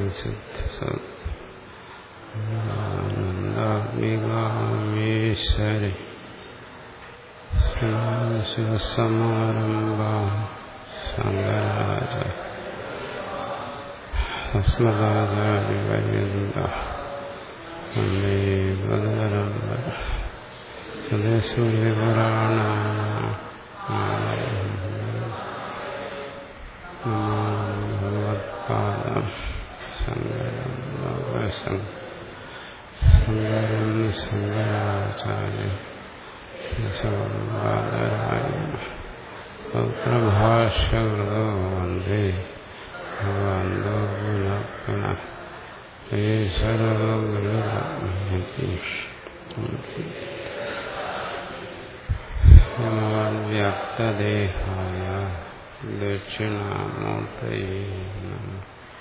ആനന്ദാത്മികാമേശ്വരി ശിവസമാരംഭ ശങ്കരാച അസ്മദാചാര്യപര്യന്ത വന്ദേ പദപരമ്പര സദസ്വരപുരാണ ഭഗവത്പാദം ശങ്കരം ശങ്കരം ശങ്കരാചാര്യ പ്രഭാഷ്യകൃതോ വന്ദേ ഭഗവന്തോ പുനഃ പുനഃ ഈശ്വരോ ഗുരുരത്മഹതി വ്യക്തദേഹായ ദക്ഷിണാമൂർത്തയേ നമ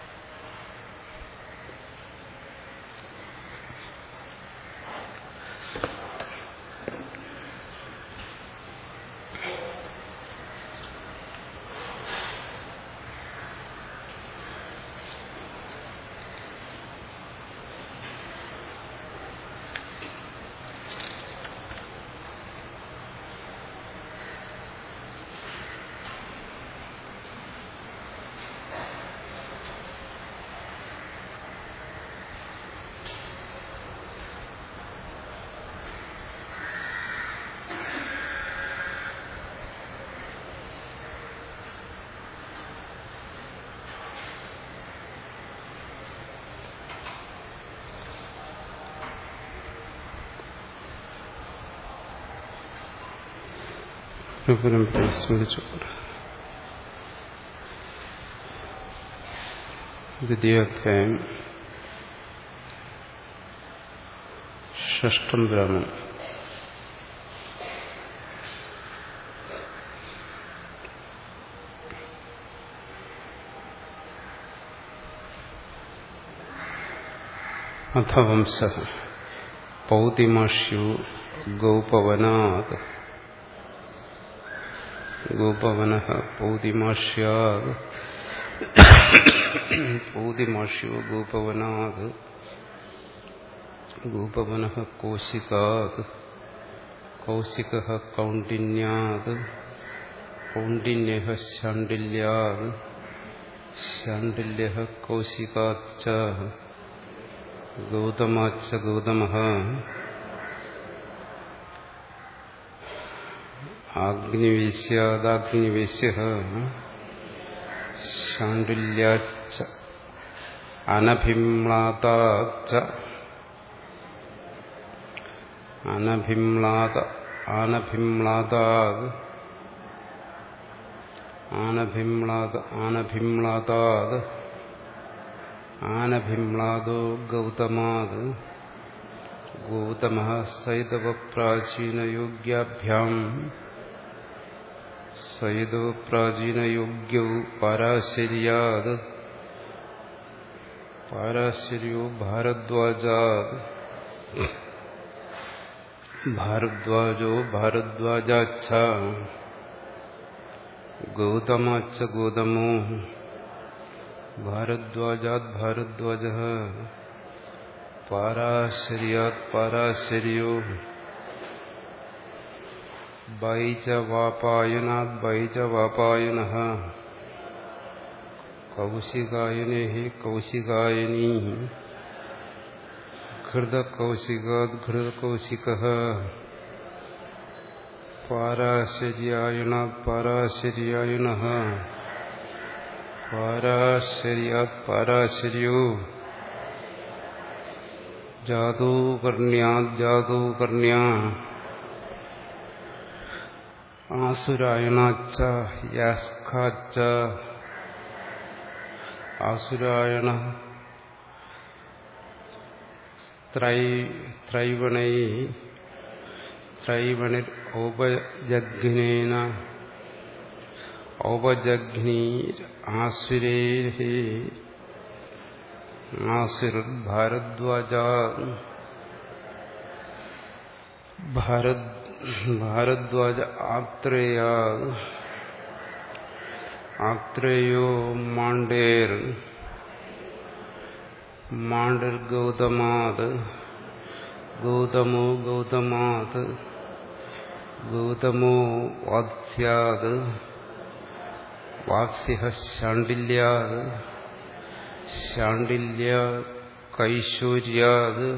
പരമ്പര സ്മരിച്ചുകൊണ്ട് ദ്വിതീയാധ്യായം ഷഷ്ടം ബ്രാഹ്മൺ അഥ വംശ പൗതിമാഷ്യു ഗൗപവനാത് ഗോപവന പൗതിമാഷ്യാത് പൗതിമാഷ്യോ ഗോപവനാത് ഗോപവന കോശികാത് കൗശിക കൗണ്ടിന്യാത് കൗണ്ടിന്യ ശാണ്ഡില്യാത് ശാണ്ഡില്യ കൗശികാച്ച ഗൗതമാച്ച ഗൗതമ ആഗ്നിവേശ്യാദാഗ്നിവേശ്യ ശാണ്ഡില്യാച്ച അനഭിമ്ലാതാച്ച അനഭിമ്ലാത ആനഭിമ്ലാതാത് ആനഭിമ്ലാത ആനഭിമ്ലാതാത് ആനഭിമ്ലാദോ ഗൗതമാത് ഗൗതമ സൈതവ പ്രാചീനയോഗ്യാഭ്യാം സൈതോ പ്രാചീനയോഗ്യൗ പാരാശര്യാത് പാരാശര്യോ ഭാരദ്വാജാത് ഭാരദ്വാജോ ഭാരദ്വാജാച്ഛ ഗൗതമാച്ച ഗൗതമോ ഭാരദ്വാജാത് ഭാരദ്വാജ പാരാശര്യാത് പാരാശര്യോ ബൈജവാപായനാത് ബൈജവാപായന കൗശികായനേ കൗശികായനീ ഘൃതകൗശികാത് ഘൃതകൗശിക പാരാശര്യായണാത് പാരാശര്യായണ പാരാശര്യാത് പാരാശര്യോ ജാതൂകർണ്യാത് ജാതൂകർണ്യാ ആസുരായണാച്ച യാസ്കാച്ച ആസുരായണ ത്രൈ ത്രൈവണൈ ത്രൈവണിർ ഔപജഘ്നേന ഔപജഘ്നീർ ആസുരേ ആസുർഭാരദ്വാജാ ഭാരത് ഭാരദ്വാജ ആത്രേയ ആത്രേയോ മാണ്ടേർ മാണ്ടിർഗൗതമാത് ഗൗതമോ ഗൗതമാത് ഗൗതമോ വാത്സ്യാത് വാത്സ്യ ശാണ്ഡില്യാത് ശാണ്ഡില്യ കൈശൂര്യാത്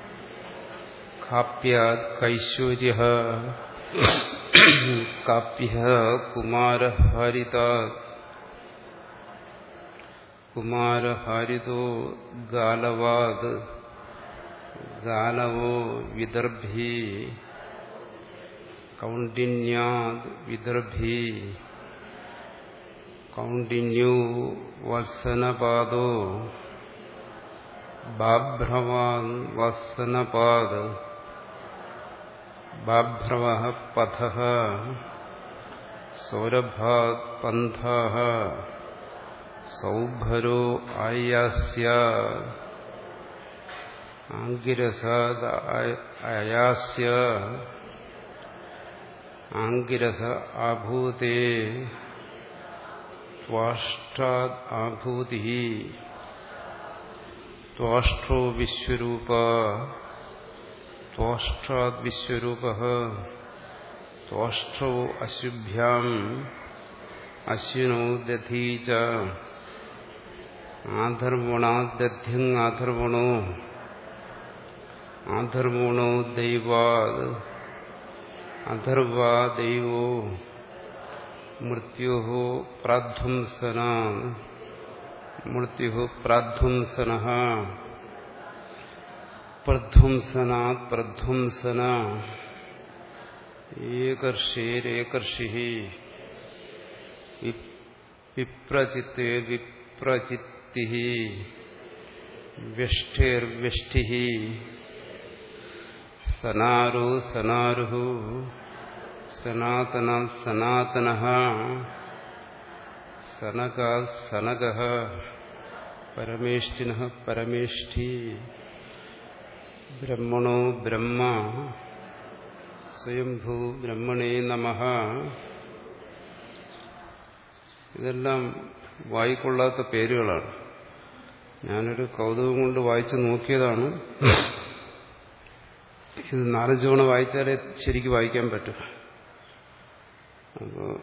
കാപ്യാത് കൈശൂര്യ കാപ്യ കുമാരഹാരിതാത് കുമാരഹാരിതോ ഗാലവാത് ഗാലവോ വിദർഭി കൗണ്ടിന്യാത് വിദർഭി കൗണ്ടിന്യോ വത്സനപാദോ ബാഭ്രവാൻ വത്സനപാദ് ബാഭ്രവ പഥ സൗരഭാത് പന്ഥ സൗഭരോ ആയാസ്യ ആംഗിരസാദ് അയാസ്യ ആംഗിരസ ആഭൂതേ ത്വാഷ്ടാദ് ആഭൂതി ത്വാഷ്ട്രോ വിശ്വരൂപ ത്വാഷ്ടാദ് വിശ്വരൂപ ത്വാഷ്ട്രോ അശുഭ്യാം അശ്വിനോ ദധീച ആധർവണാദധ്യങ്ങാധർവണോ ആധർവണോ ദൈവാത് അധർവാ ദൈവോ മൃത്യു പ്രാധ്വംസന മൃത്യു പ്രാധ്വംസന പ്രധ്വംസനാത് പ്രധ്വംസന ഏകർഷേരേകർഷി വിപ്രചിത്തേ വിപ്രചിത്തി വ്യഷ്ടേർവ്യഷ്ടി സനാരോ സനാരു സനാതന സനാതന സനകാ സനക പരമേഷ്ഠിന പരമേഷ്ഠി ബ്രഹ്മണോ ബ്രഹ്മ സ്വയംഭൂ ബ്രഹ്മണേ നമ ഇതെല്ലാം വായിക്കൊള്ളാത്ത പേരുകളാണ് ഞാനൊരു കൗതുകം കൊണ്ട് വായിച്ചു നോക്കിയതാണ് ഇത് നാലഞ്ച് തവണ വായിച്ചാലേ ശരിക്ക് വായിക്കാൻ പറ്റും അപ്പോൾ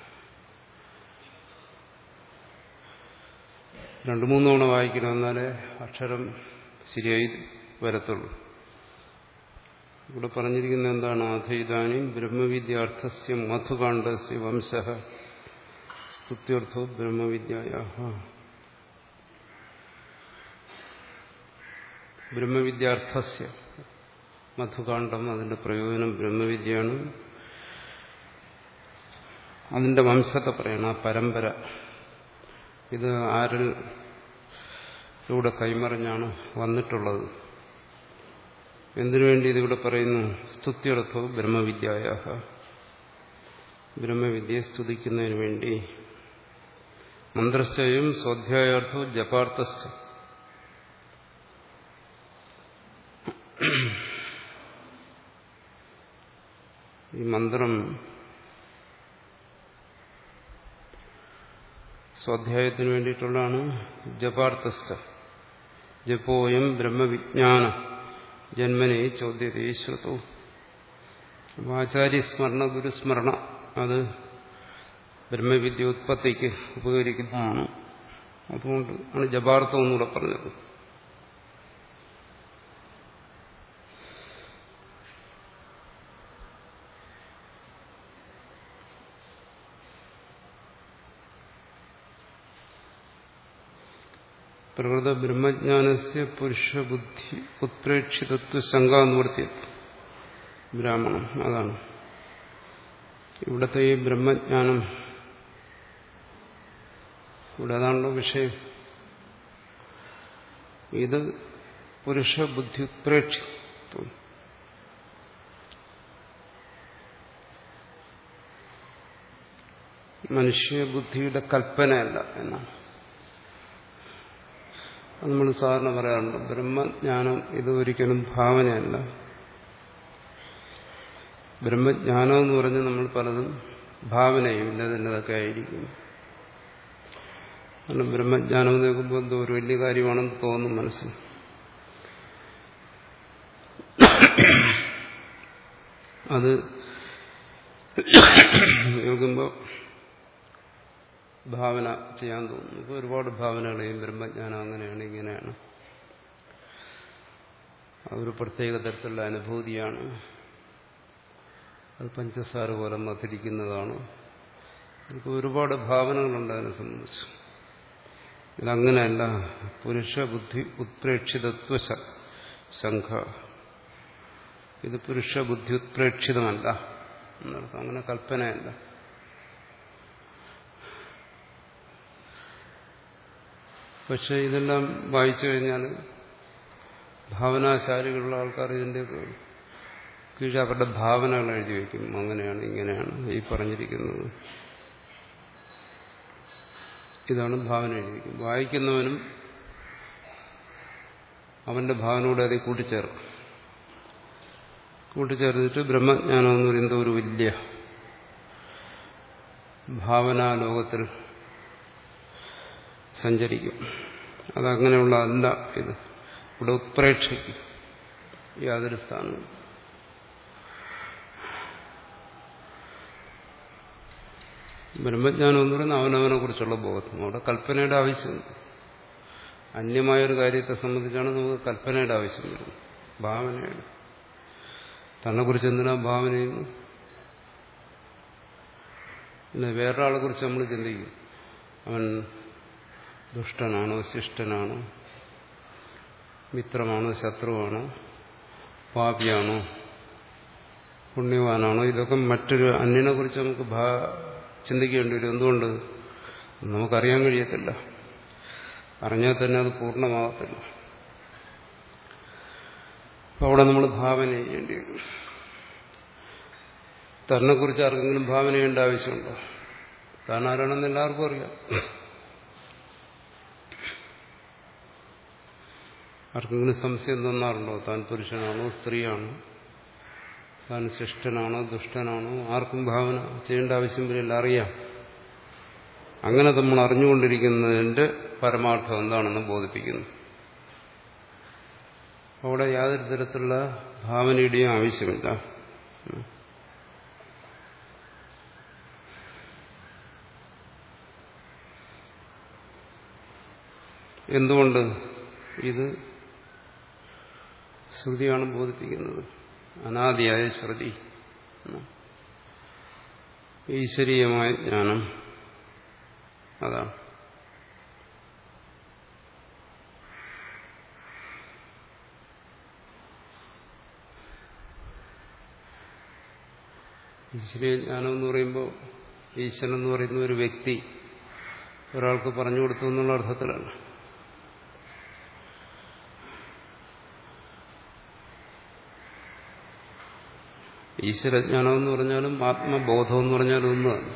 രണ്ടു മൂന്ന് തവണ വായിക്കണം എന്നാലേ അക്ഷരം ശരിയായി വരത്തുള്ളൂ ഇവിടെ പറഞ്ഞിരിക്കുന്ന എന്താണ് അധൈതാനും ബ്രഹ്മവിദ്യാർത്ഥസ്യ മധുകാണ്ഡസ്യ വംശ സ്തുത്യർത്ഥോ ബ്രഹ്മവിദ്യായ ബ്രഹ്മവിദ്യാർത്ഥസ്യ മധുകാണ്ഡം അതിന്റെ പ്രയോജനം ബ്രഹ്മവിദ്യയാണ് അതിന്റെ വംശത്തെ പറയണം ആ പരമ്പര ഇത് ആരിൽ ഇവിടെ കൈമറിഞ്ഞാണ് വന്നിട്ടുള്ളത് എന്തിനു വേണ്ടി ഇതിവിടെ പറയുന്നു സ്തുത്യർത്ഥോ ബ്രഹ്മവിദ്യായ ബ്രഹ്മവിദ്യയെ സ്തുതിക്കുന്നതിന് വേണ്ടി മന്ത്രശ്ചയും സ്വാധ്യായാർത്ഥോ ജപാർത്ഥസ്ഥ ഈ മന്ത്രം സ്വാധ്യായത്തിന് വേണ്ടിയിട്ടുള്ളതാണ് ജപാർത്ഥസ്ഥ ജപോയം ബ്രഹ്മവിജ്ഞാന ജന്മനെ ചോദ്യത്തെ ശ്രുതു ആചാര്യസ്മരണ ഗുരുസ്മരണ അത് ബ്രഹ്മവിദ്യ ഉത്പത്തിക്ക് ഉപകരിക്കുന്നതാണ് അതുകൊണ്ട് ആണ് ജപാർത്ഥം എന്നൂടെ പറഞ്ഞത് പ്രകൃത ബ്രഹ്മജ്ഞാനസ്യ പുരുഷബുദ്ധി ഉത്പ്രേക്ഷിതത്വ ശങ്കാനിവൃത്തി ബ്രാഹ്മണം അതാണ് ഇവിടുത്തെ ഈ ബ്രഹ്മജ്ഞാനം ഇവിടെ അതാണല്ലോ വിഷയം ഇത് പുരുഷബുദ്ധി ഉത്പ്രേക്ഷിത്വം മനുഷ്യബുദ്ധിയുടെ കൽപ്പനയല്ല എന്നാണ് അത് നമ്മൾ സാധാരണ പറയാറുണ്ട് ബ്രഹ്മജ്ഞാനം ഇത് ഒരിക്കലും ഭാവനയല്ല ബ്രഹ്മജ്ഞാനം എന്ന് പറഞ്ഞ് നമ്മൾ പലതും ഭാവനയും ഇന്നതിൻ്റെതൊക്കെ ആയിരിക്കും കാരണം ബ്രഹ്മജ്ഞാനം എന്ന് നോക്കുമ്പോൾ എന്തോ ഒരു വലിയ കാര്യമാണെന്ന് തോന്നും മനസ്സിൽ അത് നോക്കുമ്പോൾ ഭാവന ചെയ്യാൻ തോന്നുന്നു ഇപ്പോൾ ഒരുപാട് ഭാവനകളെയും ബ്രഹ്മജ്ഞാനം അങ്ങനെയാണ് ഇങ്ങനെയാണ് അതൊരു പ്രത്യേക തരത്തിലുള്ള അനുഭൂതിയാണ് അത് പഞ്ചസാര പോലെ മധുരിക്കുന്നതാണ് എനിക്ക് ഒരുപാട് ഭാവനകളുണ്ട് അതിനെ സംബന്ധിച്ച് ഇതങ്ങനെയല്ല പുരുഷ ബുദ്ധി ഉത്പ്രേക്ഷിതത്വ ശംഖ ഇത് പുരുഷ ബുദ്ധി ഉത്പ്രേക്ഷിതമല്ല എന്നർത്ഥം അങ്ങനെ കൽപ്പനയല്ല പക്ഷെ ഇതെല്ലാം വായിച്ചു കഴിഞ്ഞാൽ ഭാവനാശാലികളുള്ള ആൾക്കാർ ഇതിൻ്റെ കീഴ് അവരുടെ ഭാവനകൾ എഴുതി വയ്ക്കും അങ്ങനെയാണ് ഇങ്ങനെയാണ് ഈ പറഞ്ഞിരിക്കുന്നത് ഇതാണ് ഭാവന എഴുതി വയ്ക്കും വായിക്കുന്നവനും അവന്റെ ഭാവനയോടെ അത് കൂട്ടിച്ചേർക്കും കൂട്ടിച്ചേർത്തിട്ട് ബ്രഹ്മജ്ഞാനം എന്ന് പറയുന്നത് ഒരു വലിയ ഭാവനാലോകത്തിൽ സഞ്ചരിക്കും അതങ്ങനെയുള്ള അല്ല ഇത് ഇവിടെ ഉത്പ്രേക്ഷയ്ക്കും യാതൊരു സ്ഥാനവും ബ്രഹ്മജ്ഞാനം എന്ന് പറയുന്നത് അവനവനെ കുറിച്ചുള്ള ബോധം അവിടെ കൽപ്പനയുടെ ആവശ്യമുണ്ട് അന്യമായൊരു കാര്യത്തെ സംബന്ധിച്ചാണ് നമുക്ക് കൽപ്പനയുടെ ആവശ്യം വരുന്നത് ഭാവനയുടെ തന്നെക്കുറിച്ച് എന്തിനാ ഭാവന ചെയ്യുന്നു പിന്നെ വേറൊരാളെ കുറിച്ച് നമ്മൾ ചിന്തിക്കും അവൻ ദുഷ്ടനാണോ ശിഷ്ടനാണോ മിത്രമാണോ ശത്രുവാണോ പാപിയാണോ പുണ്യവാനാണോ ഇതൊക്കെ മറ്റൊരു അന്യനെ കുറിച്ച് നമുക്ക് ചിന്തിക്കേണ്ടി വരും എന്തുകൊണ്ട് നമുക്കറിയാൻ കഴിയത്തില്ല അറിഞ്ഞാൽ തന്നെ അത് പൂർണ്ണമാകത്തില്ല അപ്പം അവിടെ നമ്മൾ ഭാവന ചെയ്യേണ്ടി വരും തന്നെക്കുറിച്ച് ആർക്കെങ്കിലും ഭാവന ചെയ്യേണ്ട ആവശ്യമുണ്ടോ താൻ ആരാണെന്ന് എല്ലാവർക്കും അറിയാം ആർക്കെങ്കിലും സംശയം തോന്നാറുണ്ടോ താൻ പുരുഷനാണോ സ്ത്രീയാണോ താൻ ശിഷ്ടനാണോ ദുഷ്ടനാണോ ആർക്കും ഭാവന ചെയ്യേണ്ട ആവശ്യം വരില്ല അറിയാം അങ്ങനെ നമ്മൾ അറിഞ്ഞുകൊണ്ടിരിക്കുന്നതിന്റെ പരമാർത്ഥം എന്താണെന്ന് ബോധിപ്പിക്കുന്നു അവിടെ യാതൊരു തരത്തിലുള്ള ഭാവനയുടെയും ആവശ്യമില്ല എന്തുകൊണ്ട് ഇത് ശ്രുതിയാണ് ബോധിപ്പിക്കുന്നത് അനാദിയായ ശ്രുതി ഈശ്വരീയമായ ജ്ഞാനം അതാണ് ഈശ്വരീയ ജ്ഞാനം എന്ന് പറയുമ്പോൾ ഈശ്വരൻ എന്ന് പറയുന്ന ഒരു വ്യക്തി ഒരാൾക്ക് പറഞ്ഞു കൊടുത്തു എന്നുള്ള അർത്ഥത്തിലാണ് ഈശ്വരജ്ഞാനം എന്ന് പറഞ്ഞാലും ആത്മബോധം എന്ന് പറഞ്ഞാലും ഒന്നാണ്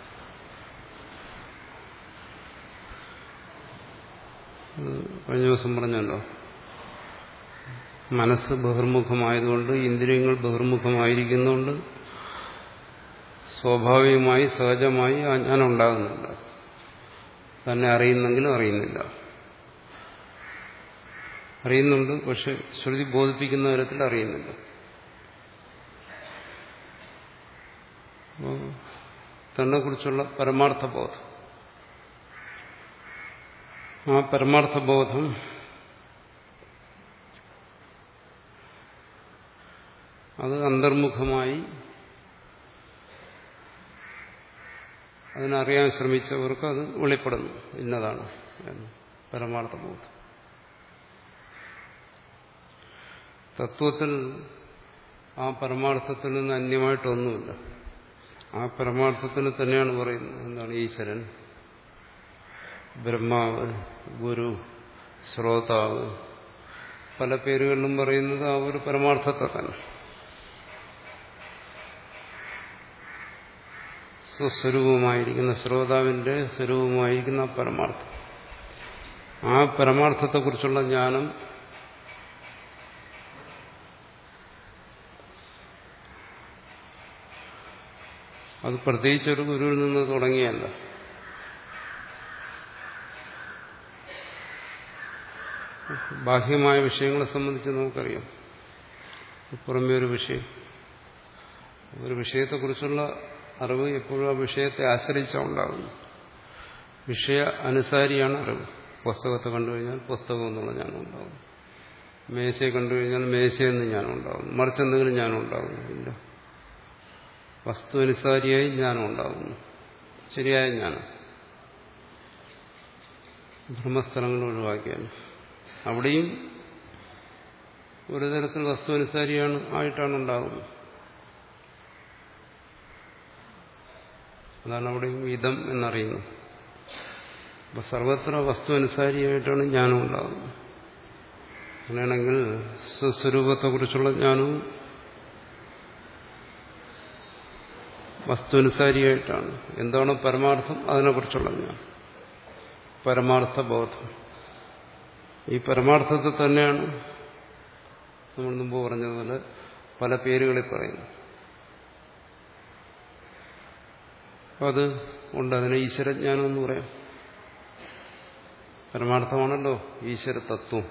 കഴിഞ്ഞ ദിവസം പറഞ്ഞല്ലോ മനസ്സ് ബഹിർമുഖമായതുകൊണ്ട് ഇന്ദ്രിയങ്ങൾ ബഹിർമുഖമായിരിക്കുന്നതുകൊണ്ട് സ്വാഭാവികമായി സഹജമായി ആ ജ്ഞാനം ഉണ്ടാകുന്നില്ല തന്നെ അറിയുന്നെങ്കിലും അറിയുന്നില്ല അറിയുന്നുണ്ട് പക്ഷെ ശ്രുതി ബോധിപ്പിക്കുന്ന തരത്തിൽ അറിയുന്നില്ല തന്നെക്കുറിച്ചുള്ള പരമാർത്ഥ ബോധം ആ പരമാർത്ഥ ബോധം അത് അന്തർമുഖമായി അതിനറിയാൻ ശ്രമിച്ചവർക്ക് അത് വെളിപ്പെടുന്നു ഇന്നതാണ് എന്ന് പരമാർത്ഥ ബോധം തത്വത്തിൽ ആ പരമാർത്ഥത്തിൽ നിന്ന് അന്യമായിട്ടൊന്നുമില്ല ആ പരമാർത്ഥത്തിന് തന്നെയാണ് പറയുന്നത് എന്താണ് ഈശ്വരൻ ബ്രഹ്മാവ് ഗുരു ശ്രോതാവ് പല പേരുകളിലും പറയുന്നത് ആ ഒരു പരമാർത്ഥത്തെ തന്നെ സ്വസ്വരൂപമായിരിക്കുന്ന ശ്രോതാവിന്റെ സ്വരൂപമായിരിക്കുന്ന പരമാർത്ഥം ആ പരമാർത്ഥത്തെക്കുറിച്ചുള്ള ജ്ഞാനം അത് പ്രത്യേകിച്ച് ഒരു ഗുരുവിൽ നിന്ന് തുടങ്ങിയല്ല ബാഹ്യമായ വിഷയങ്ങളെ സംബന്ധിച്ച് നമുക്കറിയാം പുറമേ ഒരു വിഷയം ഒരു വിഷയത്തെക്കുറിച്ചുള്ള അറിവ് എപ്പോഴും ആ വിഷയത്തെ ആശ്രയിച്ചാണ് ഉണ്ടാകുന്നത് വിഷയ അനുസാരിയാണ് അറിവ് പുസ്തകത്തെ കണ്ടു കഴിഞ്ഞാൽ പുസ്തകം എന്നുള്ള ജ്ഞാനം ഉണ്ടാകും മേശയെ കണ്ടു കഴിഞ്ഞാൽ മേശയെന്ന് ജ്ഞാനം ഉണ്ടാകുന്നു മറിച്ച് എന്തെങ്കിലും ജ്ഞാനം ഉണ്ടാകുന്നു ഇല്ല വസ്തു അനുസാരിയായി ജ്ഞാനം ഉണ്ടാകുന്നു ശരിയായ ജ്ഞാനം ബ്രഹ്മസ്ഥലങ്ങൾ ഒഴിവാക്കിയാൽ അവിടെയും ഒരു തരത്തിൽ വസ്തു അനുസാരിയാണ് ആയിട്ടാണ് ഉണ്ടാകുന്നത് അതാണ് അവിടെയും ഇതം എന്നറിയുന്നത് അപ്പൊ സർവത്ര വസ്തു അനുസാരിയായിട്ടാണ് ജ്ഞാനം ഉണ്ടാകുന്നത് അങ്ങനെയാണെങ്കിൽ സ്വസ്വരൂപത്തെക്കുറിച്ചുള്ള ജ്ഞാനവും വസ്തുനുസാരിയായിട്ടാണ് എന്താണ് പരമാർത്ഥം അതിനെക്കുറിച്ചുള്ള ജ്ഞാനം പരമാർത്ഥ ബോധം ഈ പരമാർത്ഥത്തെ തന്നെയാണ് നമ്മൾ മുമ്പ് പറഞ്ഞതുപോലെ പല പേരുകളിൽ പറയുന്നു അത് ഉണ്ട് അതിനെ ഈശ്വരജ്ഞാനം എന്ന് പറയാം പരമാർത്ഥമാണല്ലോ ഈശ്വര തത്വം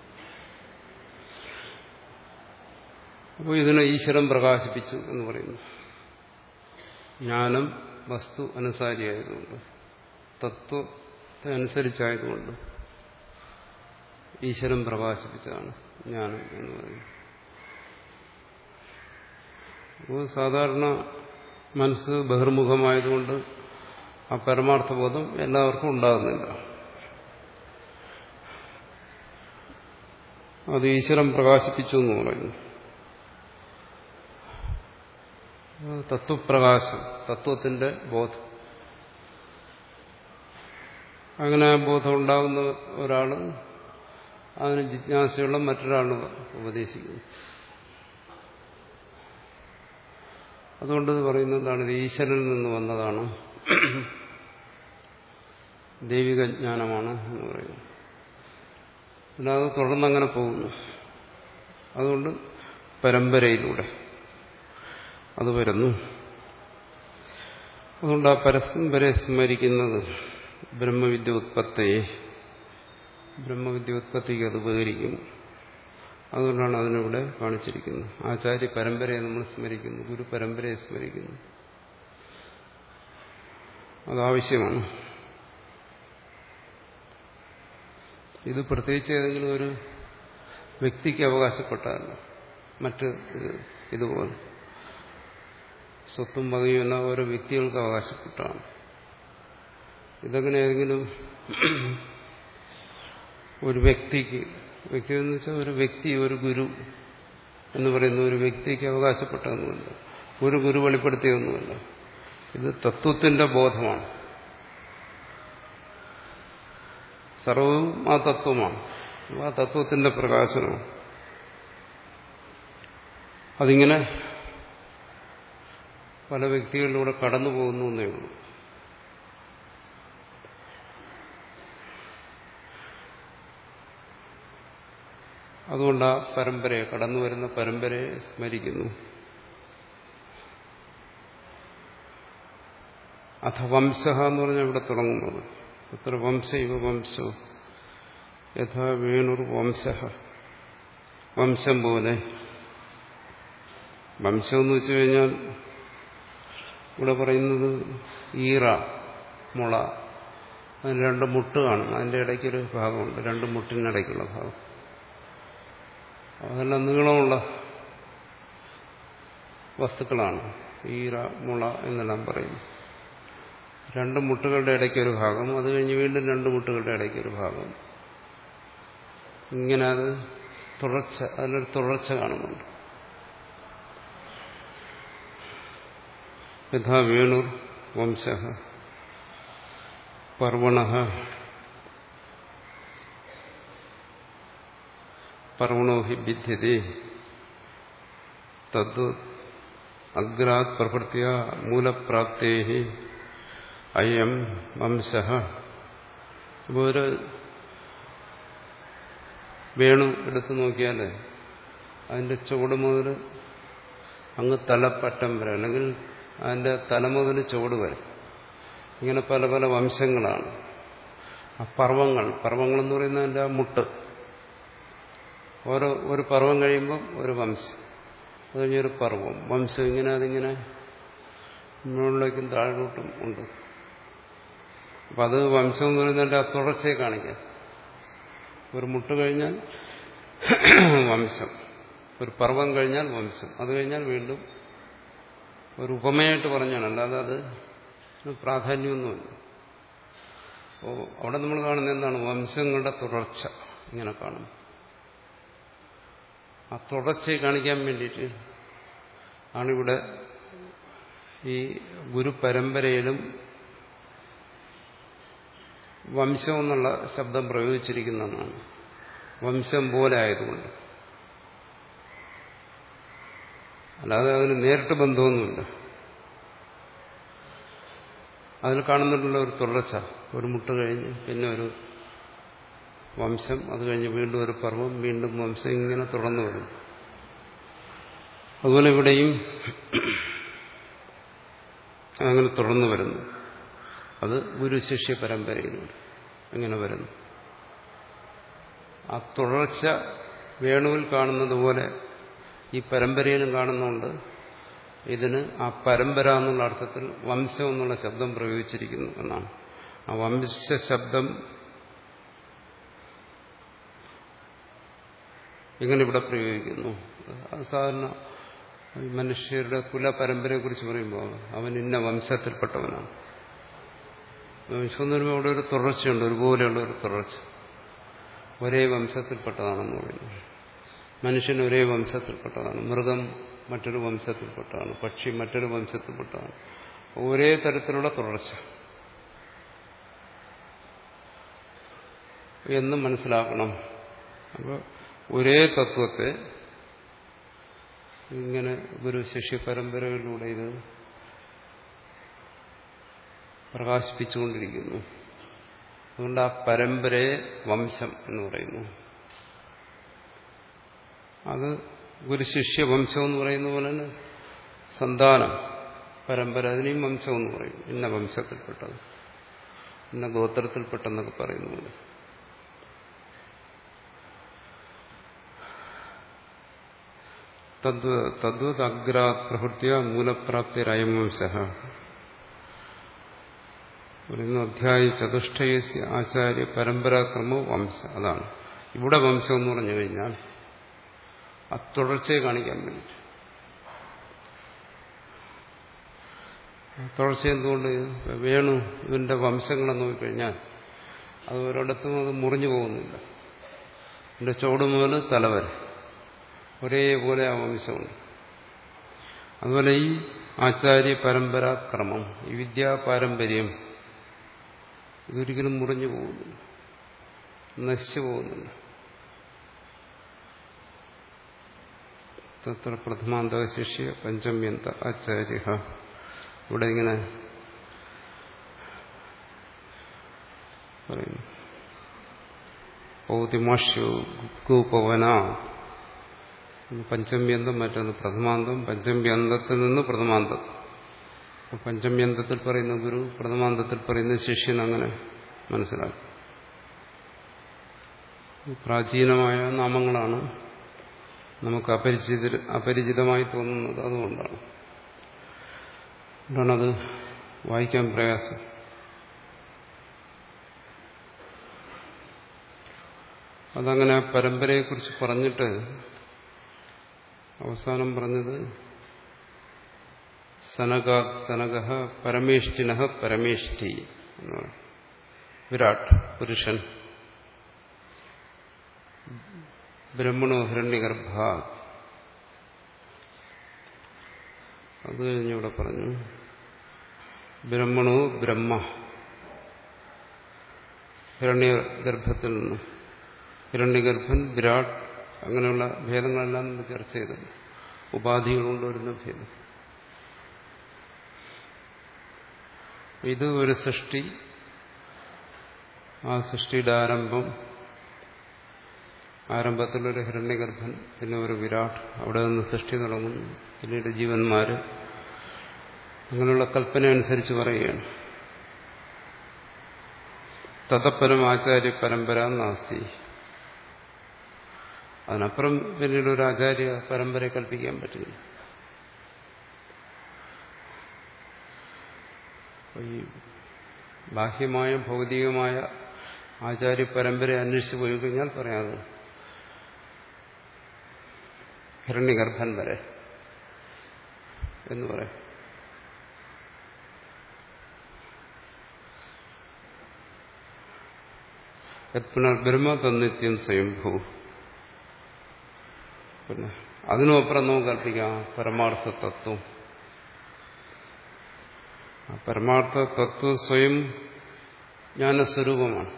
അപ്പോൾ ഇതിനെ ഈശ്വരൻ പ്രകാശിപ്പിച്ചു എന്ന് പറയുന്നു ജ്ഞാനം വസ്തു അനുസാരിയായതുകൊണ്ട് തത്വത്തെ അനുസരിച്ചായതുകൊണ്ട് ഈശ്വരൻ പ്രകാശിപ്പിച്ചതാണ് ജ്ഞാനം എന്ന് പറയുന്നത് അപ്പോൾ സാധാരണ മനസ്സ് ബഹിർമുഖമായതുകൊണ്ട് ആ പരമാർത്ഥബോധം എല്ലാവർക്കും ഉണ്ടാകുന്നില്ല അത് ഈശ്വരൻ പ്രകാശിപ്പിച്ചു എന്ന് പറയുന്നു തത്വപ്രകാശം തത്വത്തിന്റെ ബോധം അങ്ങനെ ആ ബോധം ഉണ്ടാകുന്ന ഒരാൾ അതിന് ജിജ്ഞാസയുള്ള മറ്റൊരാളിന് ഉപദേശിക്കുന്നു അതുകൊണ്ട് പറയുന്നത് എന്താണ് ഇത് ഈശ്വരനിൽ നിന്ന് വന്നതാണ് ദൈവിക ജ്ഞാനമാണ് എന്ന് പറയുന്നു അല്ലാതെ തുടർന്നങ്ങനെ പോകുന്നു അതുകൊണ്ട് പരമ്പരയിലൂടെ അത് വരുന്നു അതുകൊണ്ട് ആ പരസ്പരെ സ്മരിക്കുന്നത് ബ്രഹ്മവിദ്യ ഉത്പത്തിയെ ബ്രഹ്മവിദ്യ ഉത്പത്തിക്ക് അത് ഉപകരിക്കും അതുകൊണ്ടാണ് അതിനിവിടെ കാണിച്ചിരിക്കുന്നത് ആചാര്യ പരമ്പരയെ നമ്മൾ സ്മരിക്കുന്നു ഗുരു പരമ്പരയെ സ്മരിക്കുന്നു അതാവശ്യമാണ് ഇത് പ്രത്യേകിച്ച് ഏതെങ്കിലും ഒരു വ്യക്തിക്ക് അവകാശപ്പെട്ടതല്ല മറ്റ് ഇതുപോലെ സ്വത്തും വകയും എല്ലാം ഓരോ വ്യക്തികൾക്ക് അവകാശപ്പെട്ടാണ് ഇതങ്ങനെ ഏതെങ്കിലും ഒരു വ്യക്തിക്ക് വ്യക്തി എന്ന് വെച്ചാൽ ഒരു വ്യക്തി ഒരു ഗുരു എന്ന് പറയുന്ന ഒരു വ്യക്തിക്ക് അവകാശപ്പെട്ടതൊന്നുമല്ല ഒരു ഗുരു വെളിപ്പെടുത്തിയൊന്നുമല്ല ഇത് തത്വത്തിന്റെ ബോധമാണ് സർവവും ആ തത്വമാണ് ആ തത്വത്തിന്റെ പ്രകാശനമാണ് അതിങ്ങനെ പല വ്യക്തികളിലൂടെ കടന്നു പോകുന്നു എന്നേ ഉള്ളൂ അതുകൊണ്ട് ആ പരമ്പരയെ കടന്നു വരുന്ന പരമ്പരയെ സ്മരിക്കുന്നു അഥ വംശ എന്ന് പറഞ്ഞാൽ ഇവിടെ തുടങ്ങുന്നത് അത്ര വംശ ഇവ വംശോ യഥാ വേണുർ വംശ വംശം പോലെ വംശം എന്ന് വെച്ചു കഴിഞ്ഞാൽ ഇവിടെ പറയുന്നത് ഈറ മുള അതിന് രണ്ട് മുട്ട് കാണും അതിൻ്റെ ഇടയ്ക്കൊരു ഭാഗമുണ്ട് രണ്ട് മുട്ടിനിടയ്ക്കുള്ള ഭാഗം അതെല്ലാം നീളമുള്ള വസ്തുക്കളാണ് ഈറ മുള എന്നെല്ലാം പറയുന്നു രണ്ട് മുട്ടുകളുടെ ഇടയ്ക്കൊരു ഭാഗം അത് കഴിഞ്ഞ് വീണ്ടും രണ്ട് മുട്ടുകളുടെ ഇടയ്ക്കൊരു ഭാഗം ഇങ്ങനെ അത് തുടർച്ച അതിലൊരു തുടർച്ച കാണുന്നുണ്ട് യഥാ വേണുർ വംശ പർവണ പർവണോ ഹി ഭിദ്യത്തെ തദ് അഗ്രാത് പ്രഭൃത്യ മൂലപ്രാപ്തേ അയം വംശ അപ്പോൾ ഒരു വേണു എടുത്തു നോക്കിയാൽ അതിന്റെ ചുവട് മുതൽ അങ്ങ് തലപ്പറ്റം വരെ അല്ലെങ്കിൽ അതിന്റെ തല മുതൽ ചുവട് വരെ ഇങ്ങനെ പല പല വംശങ്ങളാണ് ആ പർവ്വങ്ങൾ പർവ്വങ്ങൾ എന്ന് പറയുന്നത് അതിൻ്റെ ആ മുട്ട് ഓരോ ഒരു പർവ്വം കഴിയുമ്പം ഒരു വംശം അത് കഴിഞ്ഞൊരു പർവ്വം വംശം ഇങ്ങനെ അതിങ്ങനെ മുകളിലേക്കും താഴോട്ടും ഉണ്ട് അപ്പം അത് വംശം എന്ന് പറയുന്നതിൻ്റെ ആ തുടർച്ചയെ കാണിക്കാം ഒരു മുട്ട് കഴിഞ്ഞാൽ വംശം ഒരു പർവ്വം കഴിഞ്ഞാൽ വംശം അത് കഴിഞ്ഞാൽ വീണ്ടും ഒരു ഉപമയായിട്ട് പറഞ്ഞാണ് അല്ലാതെ അത് പ്രാധാന്യമൊന്നുമില്ല അപ്പോൾ അവിടെ നമ്മൾ കാണുന്നത് എന്താണ് വംശങ്ങളുടെ തുടർച്ച ഇങ്ങനെ കാണും ആ തുടർച്ചയെ കാണിക്കാൻ വേണ്ടിയിട്ട് ആണിവിടെ ഈ ഗുരു പരമ്പരയിലും വംശം എന്നുള്ള ശബ്ദം പ്രയോഗിച്ചിരിക്കുന്നതാണ് വംശം പോലെ ആയതുകൊണ്ട് അല്ലാതെ അതിന് നേരിട്ട് ബന്ധമൊന്നുമില്ല അതിൽ കാണുന്നിട്ടുള്ള ഒരു തുടർച്ച ഒരു മുട്ട് കഴിഞ്ഞ് പിന്നെ ഒരു വംശം അത് കഴിഞ്ഞ് വീണ്ടും ഒരു പർവ്വം വീണ്ടും വംശം ഇങ്ങനെ തുടർന്നു വരുന്നു അതുപോലെ ഇവിടെയും അങ്ങനെ തുടർന്നു വരുന്നു അത് ഗുരുശിഷ്യ പരമ്പരയിലൂടെ അങ്ങനെ വരുന്നു ആ തുടർച്ച വേണുവിൽ കാണുന്നത് പോലെ ഈ പരമ്പരയിലും കാണുന്നുണ്ട് ഇതിന് ആ പരമ്പര എന്നുള്ള അർത്ഥത്തിൽ വംശം എന്നുള്ള ശബ്ദം പ്രയോഗിച്ചിരിക്കുന്നു എന്നാണ് ആ വംശ ശബ്ദം എങ്ങനെ ഇവിടെ പ്രയോഗിക്കുന്നു അത് സാധാരണ മനുഷ്യരുടെ കുലപരമ്പരയെ കുറിച്ച് പറയുമ്പോൾ അവൻ ഇന്ന വംശത്തിൽപ്പെട്ടവനാണ് വംശം എന്ന് പറയുമ്പോൾ അവിടെ ഒരു തുടർച്ചയുണ്ട് ഒരുപോലെയുള്ള ഒരു തുടർച്ച ഒരേ വംശത്തിൽപ്പെട്ടതാണെന്ന് പറയുന്നു മനുഷ്യൻ ഒരേ വംശത്തിൽപ്പെട്ടതാണ് മൃഗം മറ്റൊരു വംശത്തിൽപ്പെട്ടതാണ് പക്ഷി മറ്റൊരു വംശത്തിൽപ്പെട്ടതാണ് ഒരേ തരത്തിലുള്ള തുടർച്ച എന്ന് മനസ്സിലാക്കണം അപ്പോൾ ഒരേ തത്വത്തെ ഇങ്ങനെ ഗുരു ശിഷ്യ പരമ്പരകളിലൂടെ ഇത് പ്രകാശിപ്പിച്ചുകൊണ്ടിരിക്കുന്നു അതുകൊണ്ട് ആ പരമ്പരയെ വംശം എന്ന് പറയുന്നു അത് ഗുരുശിഷ്യ വംശം എന്ന് പറയുന്ന പോലെ തന്നെ സന്താനം പരമ്പര അതിനെയും വംശം എന്ന് പറയും ഇന്ന വംശത്തിൽപ്പെട്ടത് ഇന്ന ഗോത്രത്തിൽപ്പെട്ടെന്നൊക്കെ പറയുന്ന പോലെ തദ്വത് അഗ്രാത് പ്രവൃത്തിയ മൂലപ്രാപ്തിരയം വംശ പറയുന്നു അധ്യായ ചതുഷ്ടയസ്യ ആചാര്യ പരമ്പരാക്രമോ വംശ അതാണ് ഇവിടെ വംശം എന്ന് പറഞ്ഞു കഴിഞ്ഞാൽ ആ തുടർച്ചയെ കാണിക്കാൻ വേണ്ടിയിട്ട് തുടർച്ച എന്തുകൊണ്ട് വേണു ഇവന്റെ വംശങ്ങളെ നോക്കിക്കഴിഞ്ഞാൽ അത് ഒരിടത്തും അത് മുറിഞ്ഞു പോകുന്നില്ല എന്റെ ചോട് മുതൽ തലവരെ ഒരേപോലെ ആ വംശമുണ്ട് അതുപോലെ ഈ ആചാര്യ പരമ്പരാക്രമം ഈ വിദ്യാപാരമ്പര്യം ഇതൊരിക്കലും മുറിഞ്ഞു പോകുന്നില്ല നശിച്ചു പോകുന്നില്ല തത്ര പ്രഥമാന്ത ശിഷ്യ പഞ്ചമ്യന്ത ആചാര്യ ഇവിടെ ഇങ്ങനെ പറയുന്നു പൗതിമാഷ്യു ഗുപവന പഞ്ചമ്യന്തം മറ്റൊന്ന് പ്രഥമാന്തം പഞ്ചമ്യന്തത്തിൽ നിന്ന് പ്രഥമാന്തം പഞ്ചമ്യന്തത്തിൽ പറയുന്ന ഗുരു പ്രഥമാന്തത്തിൽ പറയുന്ന ശിഷ്യൻ അങ്ങനെ മനസ്സിലാക്കും പ്രാചീനമായ നാമങ്ങളാണ് നമുക്ക് അപരിചിത അപരിചിതമായി തോന്നുന്നത് അതുകൊണ്ടാണ് അതുകൊണ്ടാണത് വായിക്കാൻ പ്രയാസം അതങ്ങനെ പരമ്പരയെക്കുറിച്ച് പറഞ്ഞിട്ട് അവസാനം പറഞ്ഞത് സനക സനക പരമേഷ്ഠിന പരമേഷ്ഠി എന്ന് പറയും വിരാട് പുരുഷൻ ബ്രഹ്മണോ ഹിരണ്യഗർഭ അത് കഴിഞ്ഞിവിടെ പറഞ്ഞു ബ്രഹ്മണോ ബ്രഹ്മ ഹിരണ്യഗർഭത്തിൽ നിന്ന് ഹിരണ്യഗർഭൻ വിരാട് അങ്ങനെയുള്ള ഭേദങ്ങളെല്ലാം നമ്മൾ ചർച്ച ചെയ്തത് ഉപാധികൾ കൊണ്ടുവരുന്ന ഭേദം ഇത് ഒരു സൃഷ്ടി ആ സൃഷ്ടിയുടെ ആരംഭം ആരംഭത്തിലൊരു ഹിരണ്യഗർഭൻ പിന്നെ ഒരു വിരാട് അവിടെ നിന്ന് സൃഷ്ടി തുടങ്ങുന്നു പിന്നീട് ജീവന്മാര് അങ്ങനെയുള്ള കൽപ്പന അനുസരിച്ച് പറയുകയാണ് തതപ്പരം ആചാര്യ പരമ്പര നാസ്തി അതിനപ്പുറം പിന്നീട് ഒരു ആചാര്യ പരമ്പരയെ കൽപ്പിക്കാൻ പറ്റില്ല ഈ ബാഹ്യമായ ഭൗതികമായ ആചാര്യ പരമ്പരയെ അന്വേഷിച്ച് പോയി കഴിഞ്ഞാൽ പറയാത് ഹിരണ്യഗർഭൻ വരെ എന്ന് പറയാം പുനർബ്രഹ്മ തന്നിത്യം സ്വയംഭൂ പിന്നെ അതിനുമപ്പുറം നമുക്ക് കൽപ്പിക്കാം പരമാർത്ഥ തത്വം ആ പരമാർത്ഥ തത്വം സ്വയം ജ്ഞാനസ്വരൂപമാണ്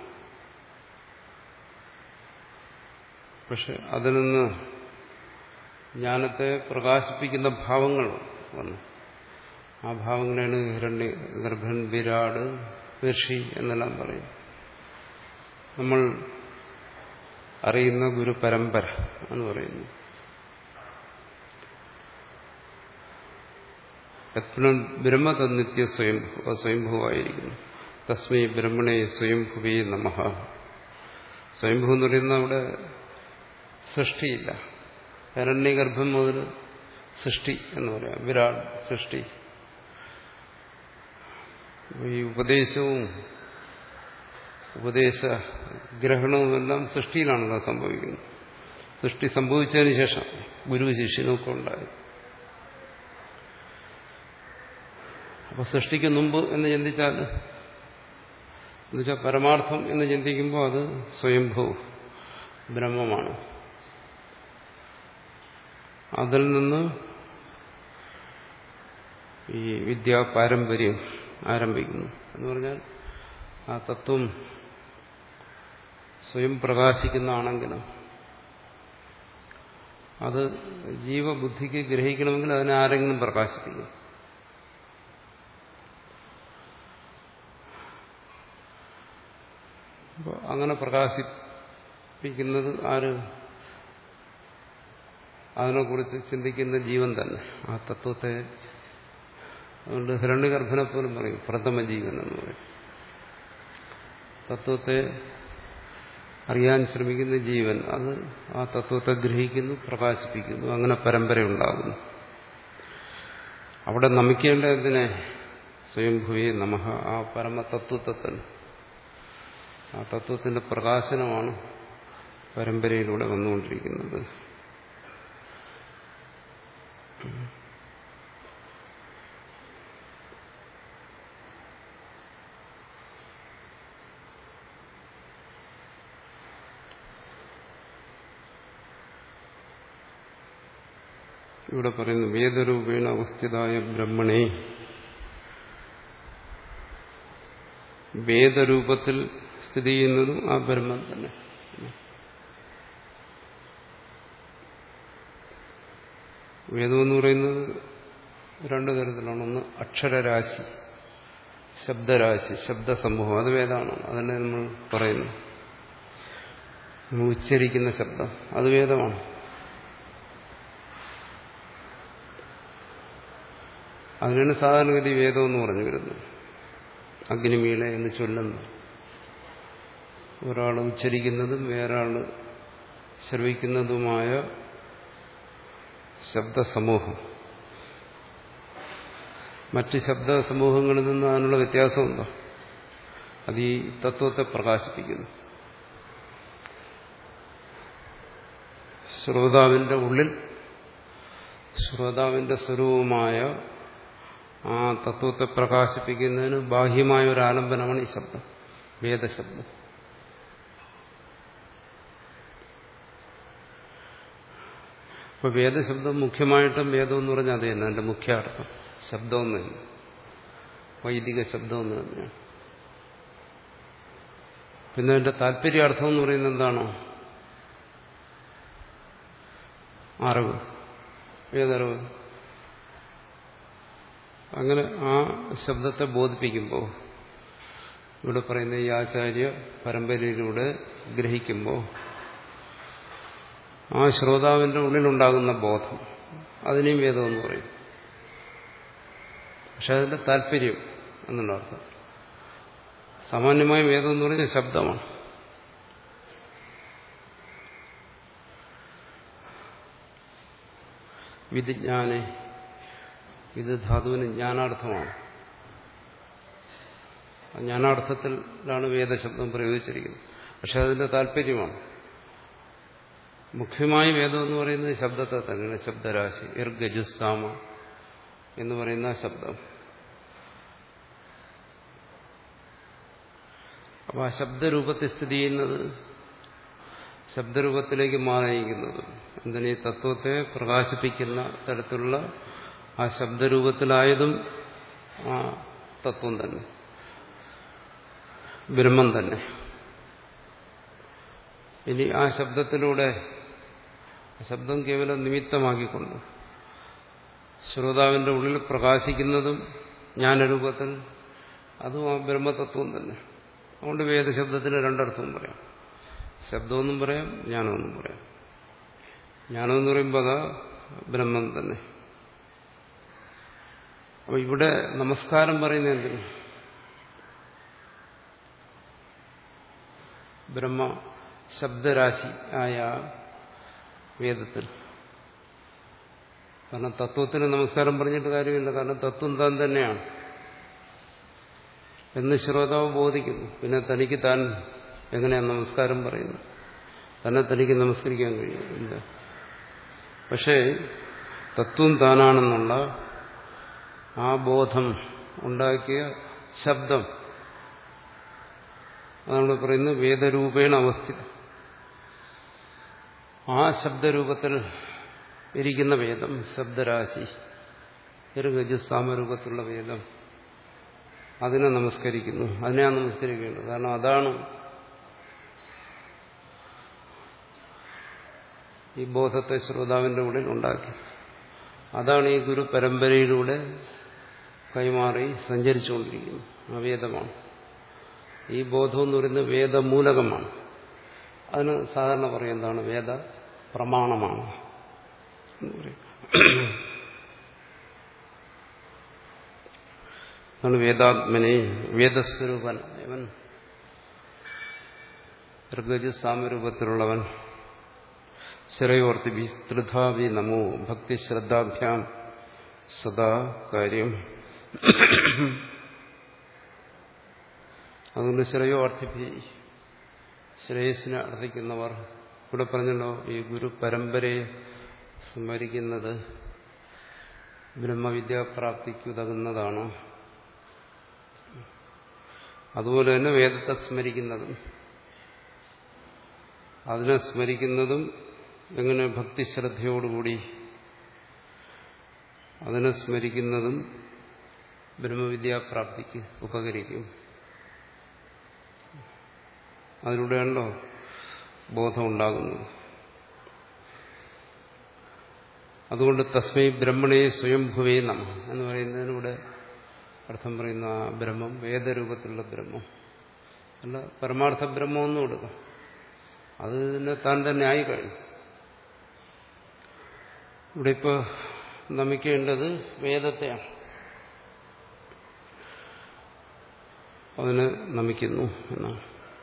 പക്ഷെ അതിൽ നിന്ന് ജ്ഞാനത്തെ പ്രകാശിപ്പിക്കുന്ന ഭാവങ്ങൾ വന്നു ആ ഭാവങ്ങളാണ് ഹിരണ്യ ഗർഭൻ വിരാട് ഋഷി എന്നെല്ലാം പറയും നമ്മൾ അറിയുന്ന ഗുരു പരമ്പര എന്ന് പറയുന്നു ബ്രഹ്മതന്നിത്യ സ്വയംഭു സ്വയംഭുവായിരിക്കുന്നു തസ്മൈ ബ്രഹ്മണെ സ്വയംഭുവേ നമ സ്വയംഭു എന്ന് പറയുന്ന അവിടെ സൃഷ്ടിയില്ല ഹിരണ്യഗർഭം മുതൽ സൃഷ്ടി എന്ന് പറയാം വിരാട് സൃഷ്ടി ഈ ഉപദേശവും ഉപദേശ ഗ്രഹണവുമെല്ലാം സൃഷ്ടിയിലാണല്ലോ സംഭവിക്കുന്നത് സൃഷ്ടി സംഭവിച്ചതിന് ശേഷം ഗുരു ശിഷ്യനൊക്കെ ഉണ്ടായി അപ്പൊ സൃഷ്ടിക്ക് മുമ്പ് എന്ന് ചിന്തിച്ചാൽ എന്നുവെച്ചാൽ പരമാർത്ഥം എന്ന് ചിന്തിക്കുമ്പോൾ അത് സ്വയംഭൂ ബ്രഹ്മമാണ് അതിൽ നിന്ന് ഈ വിദ്യാ പാരമ്പര്യം ആരംഭിക്കുന്നു എന്ന് പറഞ്ഞാൽ ആ തത്വം സ്വയം പ്രകാശിക്കുന്നതാണെങ്കിലും അത് ജീവബുദ്ധിക്ക് ഗ്രഹിക്കണമെങ്കിൽ അതിനെ ആരെങ്കിലും പ്രകാശിപ്പിക്കും അപ്പോൾ അങ്ങനെ പ്രകാശിപ്പിക്കുന്നത് ആര് അതിനെക്കുറിച്ച് ചിന്തിക്കുന്ന ജീവൻ തന്നെ ആ തത്വത്തെ അതുകൊണ്ട് ഹിരണ്യഗർഭനെ പോലും പറയും പ്രഥമ ജീവൻ എന്ന് പറയും തത്വത്തെ അറിയാൻ ശ്രമിക്കുന്ന ജീവൻ അത് ആ തത്വത്തെ ഗ്രഹിക്കുന്നു പ്രകാശിപ്പിക്കുന്നു അങ്ങനെ പരമ്പരയുണ്ടാകുന്നു അവിടെ നമിക്കേണ്ട എന്തിനെ സ്വയംഭുവേ നമഃ ആ പരമതത്വത്തെ തന്നെ ആ തത്വത്തിന്റെ പ്രകാശനമാണ് പരമ്പരയിലൂടെ വന്നുകൊണ്ടിരിക്കുന്നത് ഇവിടെ പറയുന്നു വേദരൂപേണ അവസ്ഥിതായ ബ്രഹ്മണേ വേദരൂപത്തിൽ സ്ഥിതി ചെയ്യുന്നതും ആ ബ്രഹ്മം തന്നെ വേദം എന്ന് പറയുന്നത് രണ്ടു തരത്തിലാണ് ഒന്ന് അക്ഷരരാശി ശബ്ദരാശി ശബ്ദസമൂഹം അത് വേദമാണ് അതന്നെ നമ്മൾ പറയുന്നു നമ്മൾ ഉച്ചരിക്കുന്ന ശബ്ദം അത് വേദമാണ് അതിനാണ് സാധാരണഗതി വേദം എന്ന് പറഞ്ഞു വരുന്നത് അഗ്നിമീള എന്ന് ചൊല്ലുന്നു ഒരാൾ ഉച്ചരിക്കുന്നതും വേറൊരാൾ ശ്രവിക്കുന്നതുമായ ശബ്ദസമൂഹം മറ്റ് ശബ്ദസമൂഹങ്ങളിൽ നിന്ന് അതിനുള്ള വ്യത്യാസമുണ്ടോ അത് ഈ തത്വത്തെ പ്രകാശിപ്പിക്കുന്നു ശ്രോതാവിന്റെ ഉള്ളിൽ ശ്രോതാവിന്റെ സ്വരൂപമായ ആ തത്വത്തെ പ്രകാശിപ്പിക്കുന്നതിന് ബാഹ്യമായ ഒരു ആലംബനമാണ് ഈ ശബ്ദം വേദശബ്ദം ഇപ്പൊ വേദശബ്ദം മുഖ്യമായിട്ടും വേദം എന്ന് പറഞ്ഞാൽ അത് തന്നെ അതിന്റെ മുഖ്യ അർത്ഥം ശബ്ദം എന്ന് തന്നെ വൈദിക ശബ്ദം എന്ന് തന്നെയാണ് പിന്നെ അതിന്റെ താല്പര്യാർത്ഥം എന്ന് പറയുന്നത് എന്താണോ അറിവ് ഏതറിവ് അങ്ങനെ ആ ശബ്ദത്തെ ബോധിപ്പിക്കുമ്പോൾ ഇവിടെ പറയുന്ന ഈ ആചാര്യ പരമ്പരയിലൂടെ ഗ്രഹിക്കുമ്പോൾ ആ ശ്രോതാവിന്റെ ഉള്ളിലുണ്ടാകുന്ന ബോധം അതിനെയും വേദമെന്ന് പറയും പക്ഷെ അതിന്റെ താല്പര്യം എന്നുള്ള അർത്ഥം സാമാന്യമായ വേദം എന്ന് പറഞ്ഞാൽ ശബ്ദമാണ് വിധിജ്ഞാനെ ഇത് ധാതുവിന് ജ്ഞാനാർത്ഥമാണ് ജ്ഞാനാർത്ഥത്തിലാണ് വേദശബ്ദം പ്രയോഗിച്ചിരിക്കുന്നത് പക്ഷെ അതിന്റെ താല്പര്യമാണ് മുഖ്യമായി വേദം എന്ന് പറയുന്നത് ശബ്ദത്തെ തന്നെയാണ് ശബ്ദരാശി ഇർഗജുസാമ എന്ന് പറയുന്ന ശബ്ദം അപ്പോൾ ആ ശബ്ദരൂപത്തിൽ സ്ഥിതി ചെയ്യുന്നത് ശബ്ദരൂപത്തിലേക്ക് മാറിയിരിക്കുന്നത് എന്തിനീ ഈ തത്വത്തെ പ്രകാശിപ്പിക്കുന്ന തരത്തിലുള്ള ആ ശബ്ദരൂപത്തിലായതും ആ തത്വം തന്നെ ബ്രഹ്മം തന്നെ ഇനി ആ ശബ്ദത്തിലൂടെ ശബ്ദം കേവലം നിമിത്തമാക്കിക്കൊണ്ട് ശ്രോതാവിന്റെ ഉള്ളിൽ പ്രകാശിക്കുന്നതും ജ്ഞാനരൂപത്തിൽ അതും ആ ബ്രഹ്മതത്വം തന്നെ അതുകൊണ്ട് വേദശബ്ദത്തിന് രണ്ടർത്ഥവും പറയാം ശബ്ദമെന്നും പറയാം ജ്ഞാനമെന്നും പറയാം ജ്ഞാനമെന്ന് പറയുമ്പോൾ അതാ ബ്രഹ്മം തന്നെ അപ്പൊ ഇവിടെ നമസ്കാരം പറയുന്നത് എന്തിനു ബ്രഹ്മ ശബ്ദരാശി ആയ വേദത്തിൽ കാരണം തത്വത്തിന് നമസ്കാരം പറഞ്ഞിട്ട് കാര്യമില്ല കാരണം തത്വം താൻ തന്നെയാണ് എന്ന് ശ്രോതാവ് ബോധിക്കുന്നു പിന്നെ തനിക്ക് താൻ എങ്ങനെയാണ് നമസ്കാരം പറയുന്നത് തന്നെ തനിക്ക് നമസ്കരിക്കാൻ കഴിയുന്നില്ല പക്ഷേ തത്വം താനാണെന്നുള്ള ആ ബോധം ഉണ്ടാക്കിയ ശബ്ദം അതാണ് പറയുന്നത് വേദരൂപേണ അവസ്ഥിതം ആ ശബ്ദരൂപത്തിൽ ഇരിക്കുന്ന വേദം ശബ്ദരാശി ഒരു ഗജസാമരൂപത്തിലുള്ള വേദം അതിനെ നമസ്കരിക്കുന്നു അതിനെയാണ് നമസ്കരിക്കേണ്ടത് കാരണം അതാണ് ഈ ബോധത്തെ ശ്രോതാവിന്റെ ഉള്ളിൽ ഉണ്ടാക്കി അതാണ് ഈ ഗുരു പരമ്പരയിലൂടെ കൈമാറി സഞ്ചരിച്ചുകൊണ്ടിരിക്കുന്നത് ആ വേദമാണ് ഈ ബോധം എന്ന് പറയുന്നത് വേദമൂലകമാണ് അതിന് സാധാരണ പറയും എന്താണ് വേദ പ്രമാണമാണ് എന്ന് പറയും അതാണ് വേദാത്മനെ വേദസ്വരൂപൻ അവൻ ഋഗജ സാമരൂപത്തിലുള്ളവൻ ശിരയോർത്തി ത്രിധാവി നമോ ഭക്തി ശ്രദ്ധാഭ്യാം സദാ കാര്യം അതുകൊണ്ട് ശ്രേയോ അർത്ഥിപ്പി ശ്രേയസിനെ അർത്ഥിക്കുന്നവർ ഇവിടെ പറഞ്ഞല്ലോ ഈ ഗുരു പരമ്പരയെ സ്മരിക്കുന്നത് ബ്രഹ്മവിദ്യാപ്രാപ്തിക്കുതകുന്നതാണ് അതുപോലെ തന്നെ വേദത്തെ സ്മരിക്കുന്നതും അതിനെ സ്മരിക്കുന്നതും എങ്ങനെ ഭക്തിശ്രദ്ധയോടുകൂടി അതിനെ സ്മരിക്കുന്നതും ബ്രഹ്മവിദ്യാപ്രാപ്തിക്ക് ഉപകരിക്കും അതിലൂടെയാണല്ലോ ബോധം ഉണ്ടാകുന്നത് അതുകൊണ്ട് തസ്മൈ ബ്രഹ്മണേ സ്വയംഭുവേ നമ എന്ന് പറയുന്നതിലൂടെ അർത്ഥം പറയുന്ന ആ ബ്രഹ്മം വേദരൂപത്തിലുള്ള ബ്രഹ്മം അല്ല പരമാർത്ഥ ബ്രഹ്മമൊന്നും കൊടുക്കാം അത് തന്നെ താൻ തന്നെ ആയിക്കഴിഞ്ഞു ഇവിടെ ഇപ്പോൾ നമിക്കേണ്ടത് വേദത്തെയാണ് അതിനെ നമിക്കുന്നു എന്നാണ്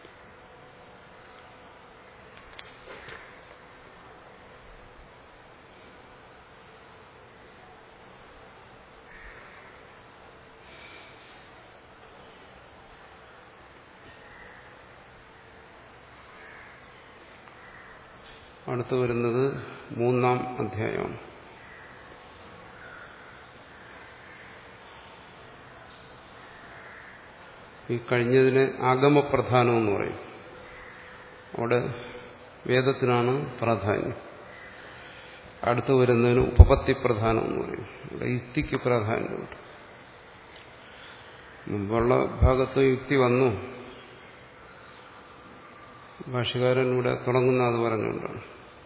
അടുത്തു വരുന്നത് മൂന്നാം അധ്യായമാണ് ഈ കഴിഞ്ഞതിന് ആഗമപ്രധാനം എന്ന് പറയും അവിടെ വേദത്തിനാണ് പ്രാധാന്യം അടുത്തു വരുന്നതിന് ഉപപത്തി പ്രധാനം എന്ന് പറയും ഇവിടെ യുക്തിക്ക് പ്രാധാന്യമുണ്ട് മുമ്പുള്ള ഭാഗത്ത് യുക്തി വന്നു ഭാഷകാരൻ ഇവിടെ തുടങ്ങുന്ന അത് പറഞ്ഞുകൊണ്ടാണ്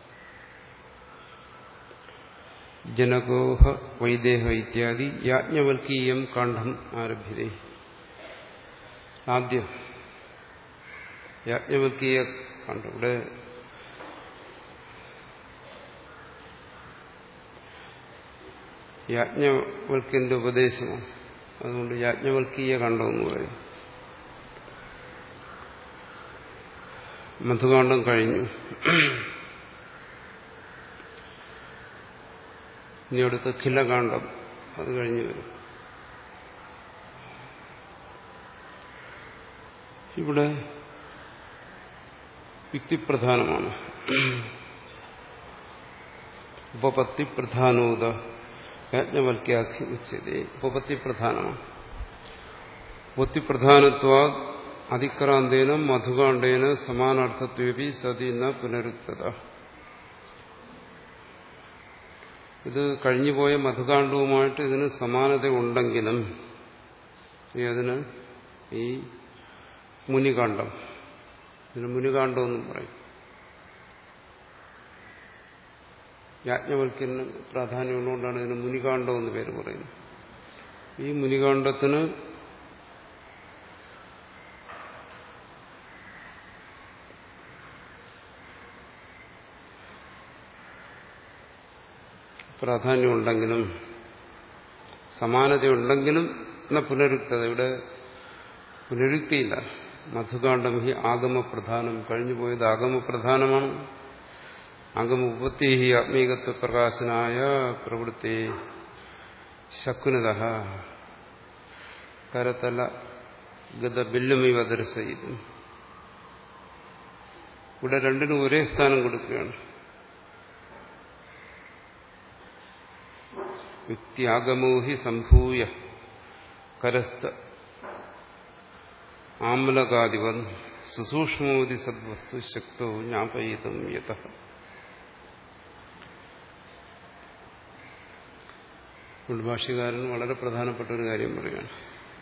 ജനകോഹ വൈദേഹ ഇത്യാദി യാജ്ഞവൽക്കീയം കാണ്ഡം ആരഭ്യതേ ആദ്യം യാജ്ഞവൽക്കീയ കണ്ടു ഇവിടെ യാജ്ഞവൽക്കിന്റെ ഉപദേശമാണ് അതുകൊണ്ട് യാജ്ഞവൽക്കീയ കണ്ടമെന്ന് പറയും മധുകാണ്ഡം കഴിഞ്ഞു ഇനി അടുത്ത് ഖിലകാന്ഡം അത് കഴിഞ്ഞു വരും ഇവിടെ യുക്തിപ്രധാനമാണ് ഉപപത്തി പ്രധാനോദ യാജ്ഞവൽക്യാഖ്യ ഉച്ചതേ ഉപപത്തി പ്രധാനമാണ് ഉപത്തി പ്രധാനത്വ അതിക്രാന്തേന മധുകാണ്ഡേന സമാനാർത്ഥത്വപി സതി ന പുനരുക്തത ഇത് കഴിഞ്ഞുപോയ മധുകാണ്ഡവുമായിട്ട് ഇതിന് സമാനത ഉണ്ടെങ്കിലും അതിന് ഈ മുനികാന്ഡം ഇതിന് മുനികാന്ഡം എന്നും പറയും യാജ്ഞവൽക്യന് പ്രാധാന്യമുള്ളതുകൊണ്ടാണ് ഇതിന് മുനികാന്ഡം എന്ന് പേര് പറയുന്നത് ഈ മുനികാന്ഡത്തിന് പ്രാധാന്യമുണ്ടെങ്കിലും സമാനതയുണ്ടെങ്കിലും എന്ന പുനരുക്തത ഇവിടെ പുനരുക്തിയില്ല മധുകാണ്ഡം ഹി ആഗമപ്രധാനം കഴിഞ്ഞുപോയത് ആഗമപ്രധാനമാണ് ആഗമ ഉപത്തി ഹി ആത്മീകത്വ പ്രകാശനായ പ്രവൃത്തി ശക്കുനത കരത്തല ഗത ബില്ലുമിവ ദർശയിതും ഇവിടെ രണ്ടിനും ഒരേ സ്ഥാനം കൊടുക്കുകയാണ് യുക്തിയാഗമോഹി സംഭൂയ കരസ്ഥ ആമലകാദിവൻ സുസൂക്ഷ്മോതി സദ്വസ്തു ശക്തോ ജ്ഞാപയിതും യഥ ഭാഷ്യകാരൻ വളരെ പ്രധാനപ്പെട്ട ഒരു കാര്യം പറയുകയാണ്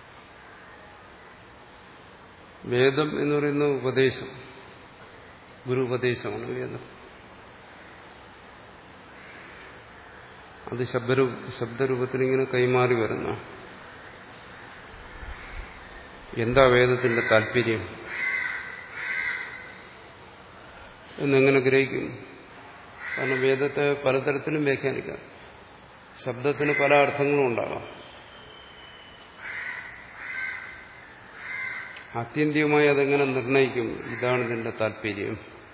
വേദം എന്ന് പറയുന്ന ഉപദേശം ഗുരു ഉപദേശമാണ് വേദം അത് ശബ്ദരൂ ശബ്ദരൂപത്തിൽ ഇങ്ങനെ കൈമാറി വരുന്ന എന്താ വേദത്തിന്റെ താല്പര്യം എന്നെങ്ങനെ ഗ്രഹിക്കും കാരണം വേദത്തെ പലതരത്തിലും വ്യാഖ്യാനിക്കാം ശബ്ദത്തിന് പല അർത്ഥങ്ങളും ഉണ്ടാകാം ആത്യന്തികമായി അതെങ്ങനെ നിർണയിക്കും ഇതാണ് ഇതിന്റെ താല്പര്യം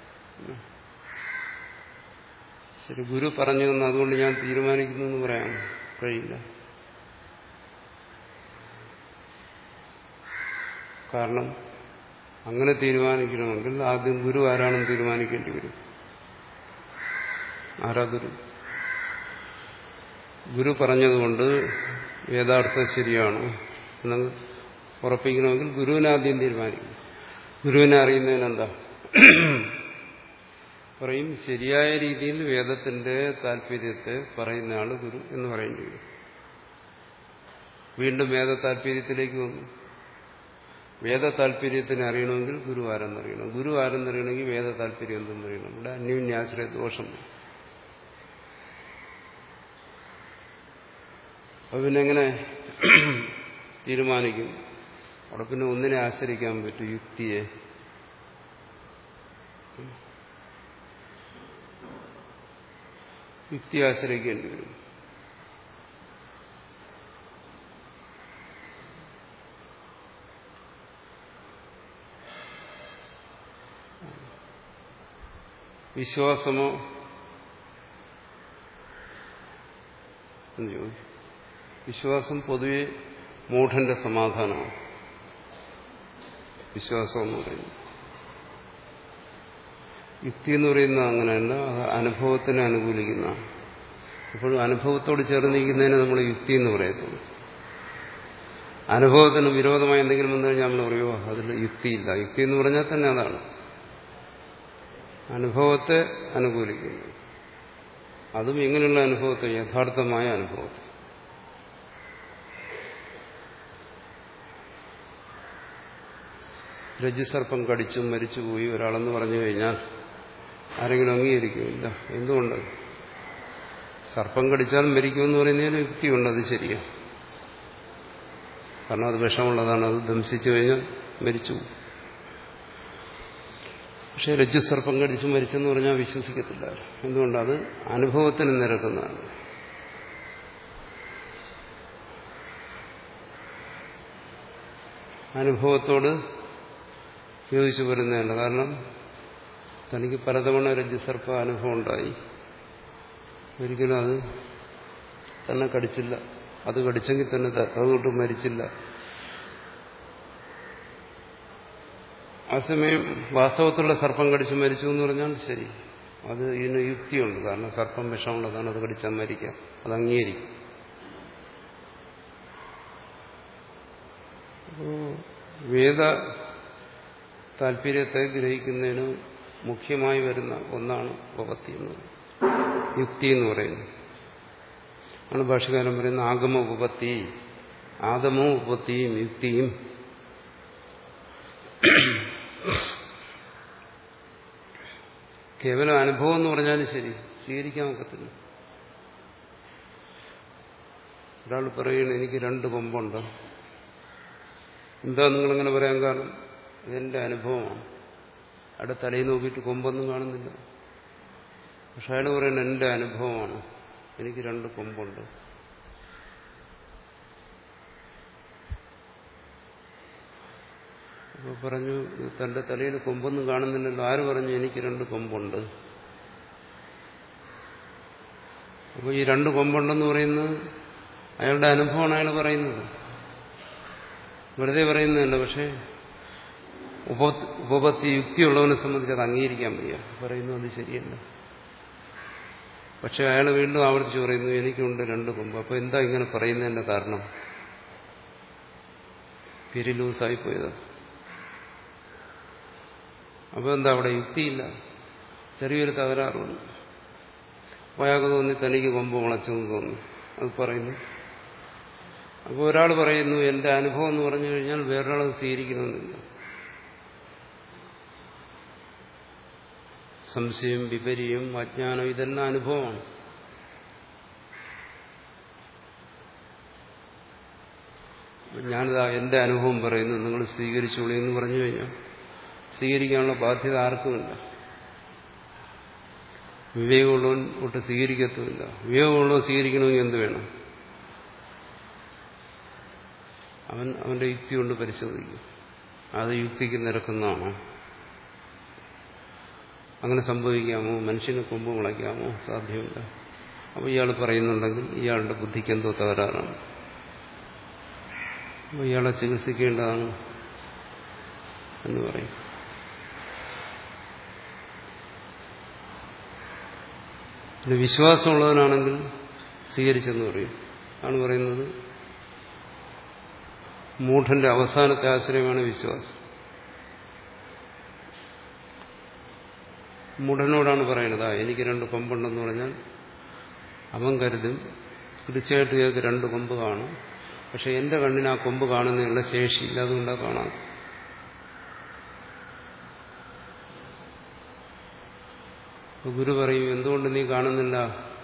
ശരി ഗുരു പറഞ്ഞു തന്നു അതുകൊണ്ട് ഞാൻ തീരുമാനിക്കുന്നു എന്ന് പറയാൻ കഴിയില്ല കാരണം അങ്ങനെ തീരുമാനിക്കണമെങ്കിൽ ആദ്യം ഗുരു ആരാണെന്ന് തീരുമാനിക്കേണ്ടി വരും ആരാ ഗുരു ഗുരു പറഞ്ഞതുകൊണ്ട് വേദാർത്ഥം ശരിയാണ് എന്ന് ഉറപ്പിക്കണമെങ്കിൽ ഗുരുവിനെ ആദ്യം തീരുമാനിക്കും ഗുരുവിനെ അറിയുന്നതിനെന്താ പറയും ശരിയായ രീതിയിൽ വേദത്തിന്റെ താല്പര്യത്തെ പറയുന്നയാള് ഗുരു എന്ന് പറയേണ്ടി വരും വീണ്ടും വേദ താല്പര്യത്തിലേക്ക് വന്നു വേദ താല്പര്യത്തിനെ അറിയണമെങ്കിൽ ഗുരു ആരെന്നറിയണം ഗുരു ആരെന്നറിയണമെങ്കിൽ വേദ താല്പര്യം എന്തെന്നറിയണം ഇവിടെ അന്യോന്യാശ്രയ ദോഷം അപ്പൊ പിന്നെ എങ്ങനെ തീരുമാനിക്കും അവിടെ പിന്നെ ഒന്നിനെ ആശ്രയിക്കാൻ പറ്റും യുക്തിയെ യുക്തി ആശ്രയിക്കേണ്ടി വരും വിശ്വാസമോ എന്ന് ചോദിച്ചു വിശ്വാസം പൊതുവെ മൂഢന്റെ സമാധാനമാണ് വിശ്വാസം എന്ന് പറയുന്നത് യുക്തി എന്ന് പറയുന്നത് അങ്ങനെയല്ല അത് അനുഭവത്തിനെ അനുകൂലിക്കുന്ന എപ്പോഴും അനുഭവത്തോട് ചേർന്നിരിക്കുന്നതിന് നമ്മൾ യുക്തി എന്ന് പറയത്തുള്ളൂ അനുഭവത്തിന് വിരോധമായി എന്തെങ്കിലും വന്നു കഴിഞ്ഞാൽ നമ്മൾ പറയുമോ അതിൽ യുക്തിയില്ല യുക്തി എന്ന് പറഞ്ഞാൽ തന്നെ അതാണ് അനുഭവത്തെ അനുകൂലിക്കുന്നു അതും എങ്ങനെയുള്ള അനുഭവത്തെ യഥാർത്ഥമായ അനുഭവത്തെ രജ്ജുസർപ്പം കടിച്ചു മരിച്ചുപോയി ഒരാളെന്ന് പറഞ്ഞു കഴിഞ്ഞാൽ ആരെങ്കിലും അംഗീകരിക്കുമില്ല എന്തുകൊണ്ട് സർപ്പം കടിച്ചാൽ മരിക്കുമെന്ന് പറയുന്നതിന് യുക്തിയുണ്ട് അത് ശരിയാണ് കാരണം അത് വിഷമുള്ളതാണ് അത് ദംശിച്ചു കഴിഞ്ഞാൽ മരിച്ചു പക്ഷെ രജ്ജുസർപ്പം കടിച്ച് മരിച്ചെന്ന് പറഞ്ഞാൽ വിശ്വസിക്കത്തില്ല എന്തുകൊണ്ട് അത് അനുഭവത്തിന് നിരക്കുന്നതാണ് അനുഭവത്തോട് യോജിച്ചു വരുന്നതല്ല കാരണം തനിക്ക് പലതവണ രജ്ജുസർപ്പ അനുഭവം ഉണ്ടായി ഒരിക്കലും അത് തന്നെ കടിച്ചില്ല അത് കടിച്ചെങ്കിൽ തന്നെ അതുകൊണ്ട് മരിച്ചില്ല ആ സമയം വാസ്തവത്തിലുള്ള സർപ്പം കടിച്ച് മരിച്ചു എന്ന് പറഞ്ഞാൽ ശരി അത് ഇതിന് യുക്തിയുണ്ട് കാരണം സർപ്പം വിഷമുള്ളതാണ് അത് കടിച്ചാൽ മരിക്കാം അത് അംഗീകരിക്കും അപ്പോൾ വേദ താല്പര്യത്തെ ഗ്രഹിക്കുന്നതിന് മുഖ്യമായി വരുന്ന ഒന്നാണ് ഉപപത്തി എന്ന് പറയുന്നത് യുക്തി എന്ന് പറയുന്നത് ആണ് ഭാഷകാരൻ പറയുന്ന ആഗമ ഉപപത്തി ആഗമവും ഉപപത്തിയും യുക്തിയും കേവലം അനുഭവം എന്ന് പറഞ്ഞാലും ശരി സ്വീകരിക്കാൻ ഒക്കത്തില്ല ഒരാൾ പറയണ എനിക്ക് രണ്ട് കൊമ്പുണ്ട് എന്താ നിങ്ങളിങ്ങനെ പറയാൻ കാരണം ഇതെന്റെ അനുഭവമാണ് അവിടെ തലയിൽ നോക്കിയിട്ട് കൊമ്പൊന്നും കാണുന്നില്ല പക്ഷെ അയാൾ പറയുന്നത് എന്റെ അനുഭവമാണ് എനിക്ക് രണ്ട് കൊമ്പുണ്ട് അപ്പോൾ പറഞ്ഞു തന്റെ തലയിൽ കൊമ്പൊന്നും കാണുന്നില്ലല്ലോ ആര് പറഞ്ഞു എനിക്ക് രണ്ട് കൊമ്പുണ്ട് അപ്പോൾ ഈ രണ്ട് കൊമ്പുണ്ടെന്ന് പറയുന്നത് അയാളുടെ അനുഭവമാണ് അയാൾ പറയുന്നത് വെറുതെ പറയുന്നതല്ല പക്ഷേ ഉപ ഉപപത്തി യുക്തിയുള്ളവനെ സംബന്ധിച്ച് അത് അംഗീകരിക്കാൻ വയ്യ പറയുന്നു അത് ശരിയല്ല പക്ഷെ അയാൾ വീണ്ടും ആവർത്തിച്ച് പറയുന്നു എനിക്കുണ്ട് രണ്ട് കൊമ്പ് അപ്പൊ എന്താ ഇങ്ങനെ പറയുന്നതിന്റെ കാരണം പിരി ലൂസായി പോയത് അപ്പൊ എന്താ അവിടെ യുക്തിയില്ല ചെറിയൊരു തകരാറ് വന്നു അപ്പോൾ അയാൾക്ക് തോന്നി തനിക്ക് കൊമ്പ് മുളച്ചെന്ന് തോന്നി അത് പറയുന്നു അപ്പോൾ ഒരാൾ പറയുന്നു എന്റെ അനുഭവം എന്ന് പറഞ്ഞു കഴിഞ്ഞാൽ വേറൊരാൾ സ്വീകരിക്കണമെന്നില്ല സംശയം വിപര്യം അജ്ഞാനം ഇതെല്ലാം അനുഭവമാണ് ഞാനിതാ എന്റെ അനുഭവം പറയുന്നു നിങ്ങൾ സ്വീകരിച്ചോളൂ എന്ന് പറഞ്ഞു കഴിഞ്ഞാൽ സ്വീകരിക്കാനുള്ള ബാധ്യത ആർക്കുമില്ല വിവേകമുള്ളവൻ ഒട്ട് സ്വീകരിക്കത്തുമില്ല വിവേകമുള്ളവൻ സ്വീകരിക്കണമെങ്കിൽ എന്ത് വേണം അവൻ അവന്റെ യുക്തി കൊണ്ട് പരിശോധിക്കും അത് യുക്തിക്ക് നിരക്കുന്നതാണോ അങ്ങനെ സംഭവിക്കാമോ മനുഷ്യന് കൊമ്പ് മുളയ്ക്കാമോ സാധ്യമല്ല അപ്പോൾ ഇയാൾ പറയുന്നുണ്ടെങ്കിൽ ഇയാളുടെ ബുദ്ധിക്ക് എന്തോ തകരാറാണ് അപ്പോൾ ഇയാളെ ചികിത്സിക്കേണ്ടതാണ് എന്ന് പറയും പിന്നെ വിശ്വാസമുള്ളവനാണെങ്കിൽ സ്വീകരിച്ചെന്ന് പറയും ആണ് പറയുന്നത് മൂഢന്റെ അവസാനത്തെ ആശ്രയമാണ് വിശ്വാസം മൂഢനോടാണ് പറയുന്നത് എനിക്ക് രണ്ട് കൊമ്പുണ്ടെന്ന് പറഞ്ഞാൽ അവൻ കരുതും തീർച്ചയായിട്ടും ഇയാൾക്ക് രണ്ട് കൊമ്പ് കാണും പക്ഷെ എന്റെ കണ്ണിന് ആ കൊമ്പ് കാണുന്നതിനുള്ള ശേഷിയില്ല അതുകൊണ്ടാണ് കാണാം ഗുരു പറയും എന്തുകൊണ്ട് നീ കാണുന്നില്ല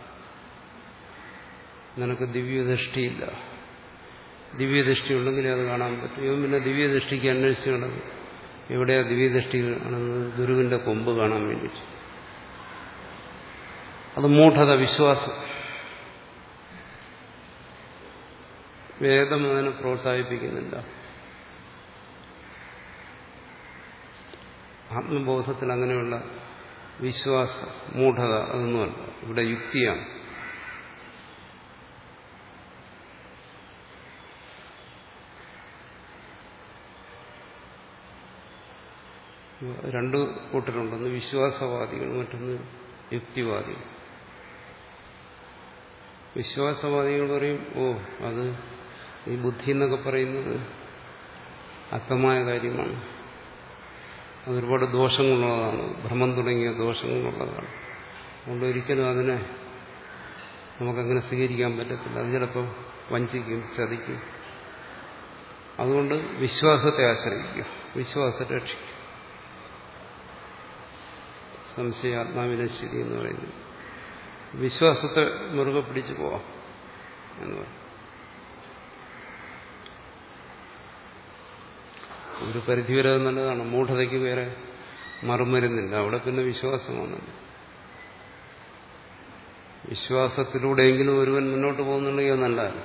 നിനക്ക് ദിവ്യദൃഷ്ടിയില്ല ദിവ്യദൃഷ്ടി ഉണ്ടെങ്കിലേ അത് കാണാൻ പറ്റും ഇവൻ പിന്നെ ദിവ്യദൃഷ്ടിക്ക് അന്വേഷിച്ച് കിടന്നു എവിടെയാ ദിവ്യദൃഷ്ടി കാണുന്നത് ഗുരുവിന്റെ കൊമ്പ് കാണാൻ വേണ്ടിയിട്ട് അത് മൂഢത വിശ്വാസം വേദം അതിനെ പ്രോത്സാഹിപ്പിക്കുന്നില്ല ആത്മബോധത്തിൽ അങ്ങനെയുള്ള വിശ്വാസ മൂഢത അതൊന്നുമല്ല ഇവിടെ യുക്തിയാണ് രണ്ട് കൂട്ടരുണ്ടെന്ന് വിശ്വാസവാദികൾ മറ്റൊന്ന് യുക്തിവാദികൾ വിശ്വാസവാദികൾ പറയും ഓ അത് ഈ ബുദ്ധി എന്നൊക്കെ പറയുന്നത് അർത്ഥമായ കാര്യമാണ് അതൊരുപാട് ദോഷങ്ങളുള്ളതാണ് ഭ്രമം തുടങ്ങിയ ദോഷങ്ങളുള്ളതാണ് അതുകൊണ്ട് ഒരിക്കലും അതിനെ നമുക്കങ്ങനെ സ്വീകരിക്കാൻ പറ്റത്തില്ല അത് ചിലപ്പോൾ വഞ്ചിക്കും ചതിക്കും അതുകൊണ്ട് വിശ്വാസത്തെ ആശ്രയിക്കുക വിശ്വാസത്തെ രക്ഷിക്കും സംശയാത്മാവിനശ്ശേരി എന്ന് പറയുന്നത് വിശ്വാസത്തെ മുറുകെ പിടിച്ചു പോവാം എന്ന് പറയും ഒരു പരിധിവരെ നല്ലതാണ് മൂഢതയ്ക്ക് വേറെ മറുമരുന്നില്ല അവിടെ പിന്നെ വിശ്വാസമാണല്ലോ വിശ്വാസത്തിലൂടെയെങ്കിലും ഒരുവൻ മുന്നോട്ട് പോകുന്നുണ്ടെങ്കിൽ അത് നല്ലതാണ്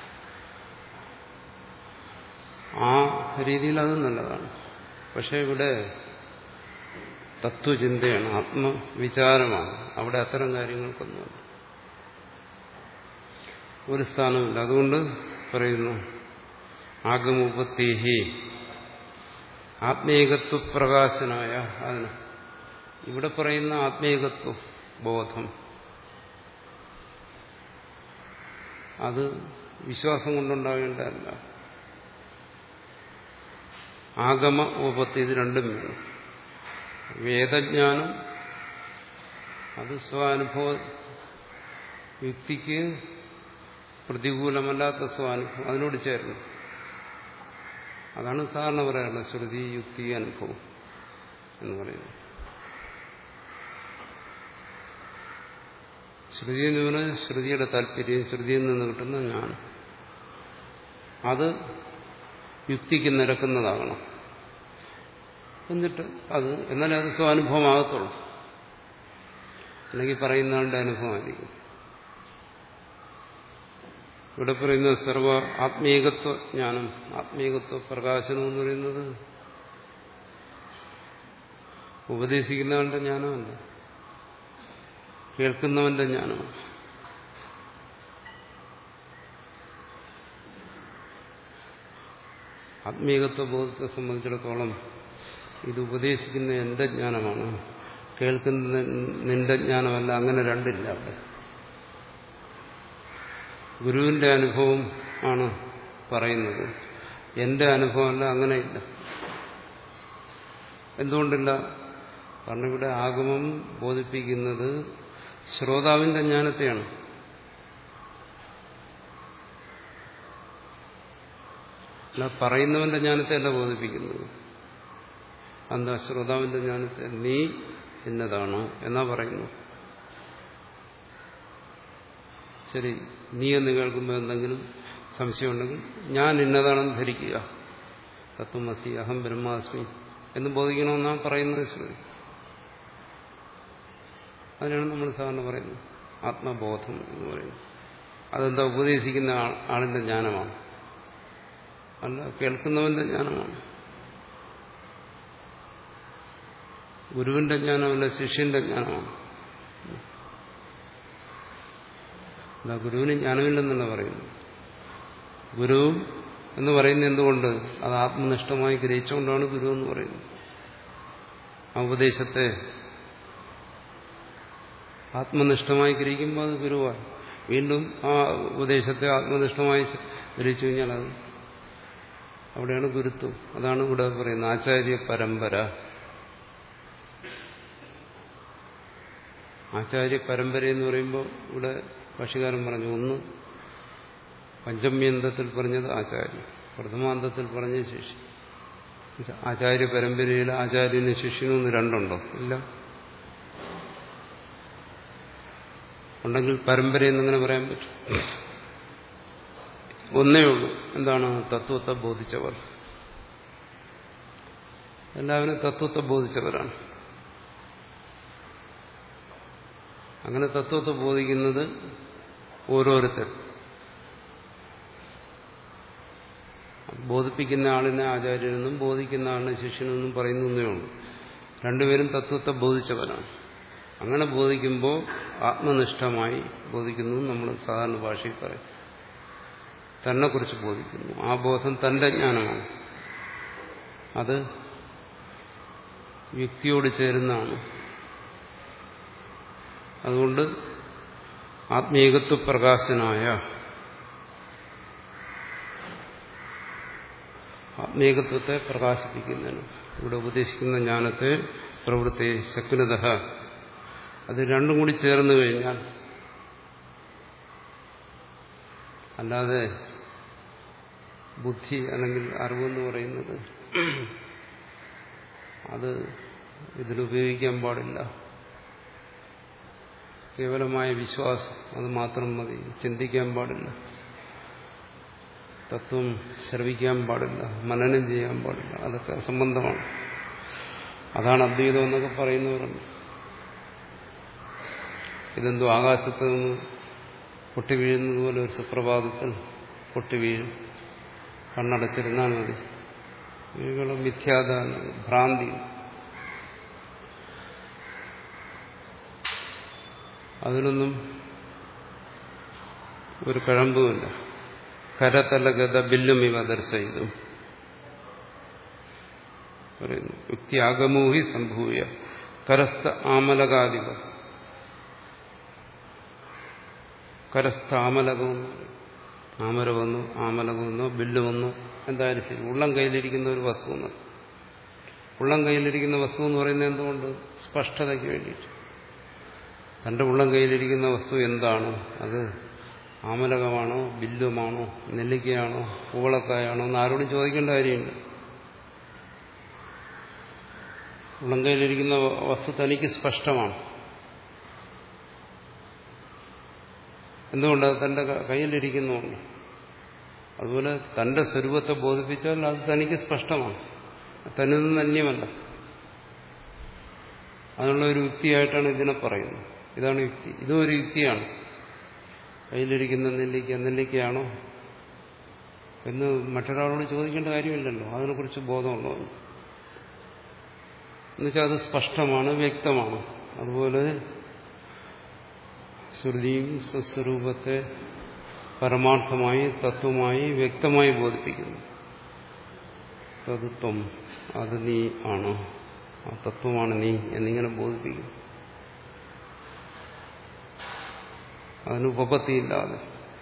ആ രീതിയിൽ അത് നല്ലതാണ് പക്ഷെ ഇവിടെ തത്വചിന്തയാണ് ആത്മവിചാരമാണ് അവിടെ അത്തരം കാര്യങ്ങൾക്കൊന്നുമല്ല ഒരു സ്ഥാനമില്ല അതുകൊണ്ട് പറയുന്നു ആഗമുപത്തേഹി ആത്മീകത്വ പ്രകാശനായ അതിന് ഇവിടെ പറയുന്ന ആത്മീകത്വ ബോധം അത് വിശ്വാസം കൊണ്ടുണ്ടാകേണ്ടതല്ല ആഗമ ഉപത്തി ഇത് രണ്ടും വേണം വേദജ്ഞാനം അത് സ്വാനുഭവ യുക്തിക്ക് പ്രതികൂലമല്ലാത്ത സ്വാനുഭവം അതിനോട് ചേർന്നു അതാണ് സാധാരണ പറയാറുള്ളത് ശ്രുതി യുക്തി അനുഭവം എന്ന് പറയുന്നത് ശ്രുതി എന്ന് പറഞ്ഞാൽ ശ്രുതിയുടെ താല്പര്യം ശ്രുതിയിൽ നിന്ന് കിട്ടുന്ന ജ്ഞാനം അത് യുക്തിക്ക് നിരക്കുന്നതാകണം എന്നിട്ട് അത് എന്നാലേ അത് സ്വാനുഭവമാകത്തുള്ളൂ അല്ലെങ്കിൽ പറയുന്ന ആളുടെ അനുഭവമായിരിക്കും ഇവിടെ പറയുന്ന സർവ ആത്മീകത്വ ജ്ഞാനം ആത്മീകത്വ പ്രകാശനം എന്ന് പറയുന്നത് ഉപദേശിക്കുന്ന ആളുടെ ജ്ഞാനമല്ല കേൾക്കുന്നവന്റെ ജ്ഞാനമാണ് ആത്മീകത്വ ബോധത്തെ സംബന്ധിച്ചിടത്തോളം ഇത് ഉപദേശിക്കുന്ന എന്റെ ജ്ഞാനമാണ് കേൾക്കുന്ന നിന്റെ ജ്ഞാനമല്ല അങ്ങനെ രണ്ടില്ല അവിടെ ഗുരുവിന്റെ അനുഭവം ആണ് പറയുന്നത് എന്റെ അനുഭവമല്ല അങ്ങനെയില്ല എന്തുകൊണ്ടില്ല കാരണം ഇവിടെ ആഗമം ബോധിപ്പിക്കുന്നത് ശ്രോതാവിന്റെ ജ്ഞാനത്തെയാണ് അല്ല പറയുന്നവന്റെ ജ്ഞാനത്തെ അല്ല ബോധിപ്പിക്കുന്നത് എന്താ ശ്രോതാവിന്റെ ജ്ഞാനത്തെ നീ എന്നതാണ് എന്നാ പറയുന്നു ശരി നീ എന്ന് കേൾക്കുമ്പോൾ എന്തെങ്കിലും സംശയമുണ്ടെങ്കിൽ ഞാൻ ഇന്നതാണെന്ന് ധരിക്കുക തത്വമസി അഹം ബ്രഹ്മാസ്മി എന്ന് ബോധിക്കണമെന്നാണ് പറയുന്നത് ശ്രുതി അതിനാണ് നമ്മൾ സാധാരണ പറയുന്നത് ആത്മബോധം എന്ന് പറയുന്നത് അതെന്താ ഉപദേശിക്കുന്ന ആളിന്റെ ജ്ഞാനമാണ് അല്ല കേൾക്കുന്നവന്റെ ജ്ഞാനമാണ് ഗുരുവിന്റെ ജ്ഞാനമല്ല ശിഷ്യന്റെ ജ്ഞാനമാണ് അല്ല ഗുരുവിന് ജ്ഞാനമില്ലെന്നല്ല പറയുന്നു ഗുരു എന്ന് പറയുന്നത് എന്തുകൊണ്ട് അത് ആത്മനിഷ്ഠമായി ഗ്രഹിച്ചുകൊണ്ടാണ് ഗുരു എന്ന് പറയുന്നത് ആ ഉപദേശത്തെ ആത്മനിഷ്ഠമായി ഗ്രഹിക്കുമ്പോൾ അത് ഗുരുവാണ് വീണ്ടും ആ ഉപദേശത്തെ ആത്മനിഷ്ഠമായി ഗ്രഹിച്ചു കഴിഞ്ഞാൽ അത് അവിടെയാണ് ഗുരുത്വം അതാണ് ഇവിടെ പറയുന്നത് ആചാര്യ പരമ്പര ആചാര്യ പരമ്പര എന്ന് പറയുമ്പോൾ ഇവിടെ ഭാഷകാരൻ പറഞ്ഞു ഒന്ന് പഞ്ചമ്യന്തത്തിൽ പറഞ്ഞത് ആചാര്യൻ പ്രഥമാന്തത്തിൽ പറഞ്ഞ ശിഷ്യ ആചാര്യ പരമ്പരയിൽ ആചാര്യനും ശിഷ്യനും ഒന്ന് രണ്ടുണ്ടോ ഇല്ല ഉണ്ടെങ്കിൽ പരമ്പരയെന്നങ്ങനെ പറയാൻ പറ്റും ഒന്നേ ഉള്ളൂ എന്താണ് തത്വത്തെ ബോധിച്ചവർ എല്ലാവരും തത്വത്തെ ബോധിച്ചവരാണ് അങ്ങനെ തത്വത്തെ ബോധിക്കുന്നത് ഓരോരുത്തർ ബോധിപ്പിക്കുന്ന ആളിനെ ആചാര്യനെന്നും ബോധിക്കുന്ന ആളിനെ ശിഷ്യനെന്നും പറയുന്നേ ഉള്ളൂ രണ്ടുപേരും തത്വത്തെ ബോധിച്ചവരാണ് അങ്ങനെ ബോധിക്കുമ്പോൾ ആത്മനിഷ്ഠമായി ബോധിക്കുന്നു നമ്മൾ സാധാരണ ഭാഷയിൽ പറയും തന്നെക്കുറിച്ച് ബോധിക്കുന്നു ആ ബോധം തന്റെ ജ്ഞാനമാണ് അത് യുക്തിയോട് ചേരുന്നതാണ് അതുകൊണ്ട് ആത്മീകത്വ പ്രകാശനായ ആത്മീകത്വത്തെ പ്രകാശിപ്പിക്കുന്നതിന് ഇവിടെ ഉപദേശിക്കുന്ന ജ്ഞാനത്തെ പ്രവൃത്തി ശക്നത അത് രണ്ടും കൂടി ചേർന്ന് കഴിഞ്ഞാൽ അല്ലാതെ ബുദ്ധി അല്ലെങ്കിൽ അറിവെന്ന് പറയുന്നത് അത് ഇതിലുപയോഗിക്കാൻ പാടില്ല കേവലമായ വിശ്വാസം അത് മാത്രം മതി ചിന്തിക്കാൻ പാടില്ല തത്വം ശ്രവിക്കാൻ പാടില്ല മനനം ചെയ്യാൻ പാടില്ല അതൊക്കെ സംബന്ധമാണ് അതാണ് അദ്വൈതം എന്നൊക്കെ പറയുന്നവരുണ്ട് ഇതെന്തോ ആകാശത്ത് നിന്ന് പൊട്ടി വീഴുന്നത് പോലെ ഒരു സുപ്രഭാതത്തിൽ പൊട്ടി വീഴും കണ്ണടച്ചിരുന്നാൽ മതി ഇവകളും മിഥ്യാദാന ഭ്രാന്തി അതിനൊന്നും ഒരു കഴമ്പുമില്ല കരതല ഗത ബില്ലും ഇവ ദർശയിതും പറയുന്നു യുക്തി ആഗമൂഹി സംഭൂയ കരസ്ഥ ആമലകാദിവ കരസ്ഥ ആമലകം ആമര വന്നു ആമലകം വന്നു ബില്ല് വന്നു എന്തായാലും ശരി ഉള്ളം കയ്യിലിരിക്കുന്ന ഒരു വസ്തു എന്ന് ഉള്ളം കയ്യിലിരിക്കുന്ന വസ്തു എന്ന് പറയുന്നത് എന്തുകൊണ്ട് സ്പഷ്ടതയ്ക്ക് വേണ്ടിയിട്ട് തന്റെ ഉള്ളം കയ്യിലിരിക്കുന്ന വസ്തു എന്താണ് അത് ആമലകമാണോ ബില്ലുമാണോ നെല്ലിക്കയാണോ പൂവളക്കായാണോ എന്ന് ആരോടും ചോദിക്കേണ്ട കാര്യമില്ല ഉള്ളം കയ്യിലിരിക്കുന്ന വസ്തു തനിക്ക് സ്പഷ്ടമാണ് എന്തുകൊണ്ട് അത് തന്റെ കയ്യിലിരിക്കുന്നുണ്ട് അതുപോലെ തന്റെ സ്വരൂപത്തെ ബോധിപ്പിച്ചാൽ അത് തനിക്ക് സ്പഷ്ടമാണ് തന്നിൽ നിന്ന് അന്യമല്ല അതിനുള്ള ഒരു യുക്തിയായിട്ടാണ് ഇതിനെ പറയുന്നത് ഇതാണ് യുക്തി ഇതും ഒരു യുക്തിയാണ് കയ്യിലിരിക്കുന്ന നെല്ലിക്ക നെല്ലിക്കയാണോ എന്ന് മറ്റൊരാളോട് ചോദിക്കേണ്ട കാര്യമില്ലല്ലോ അതിനെക്കുറിച്ച് ബോധമുള്ളവർ എന്നുവെച്ചാൽ അത് സ്പഷ്ടമാണ് വ്യക്തമാണ് അതുപോലെ ശ്രുതിയും സ്വസ്വരൂപത്തെ പരമാർത്ഥമായി തത്വമായി വ്യക്തമായി ബോധിപ്പിക്കുന്നു തത്വം അത് നീ ആണ് ആ തത്വമാണ് നീ എന്നിങ്ങനെ ബോധിപ്പിക്കും അതിന് ഉപപത്തിയില്ലാതെ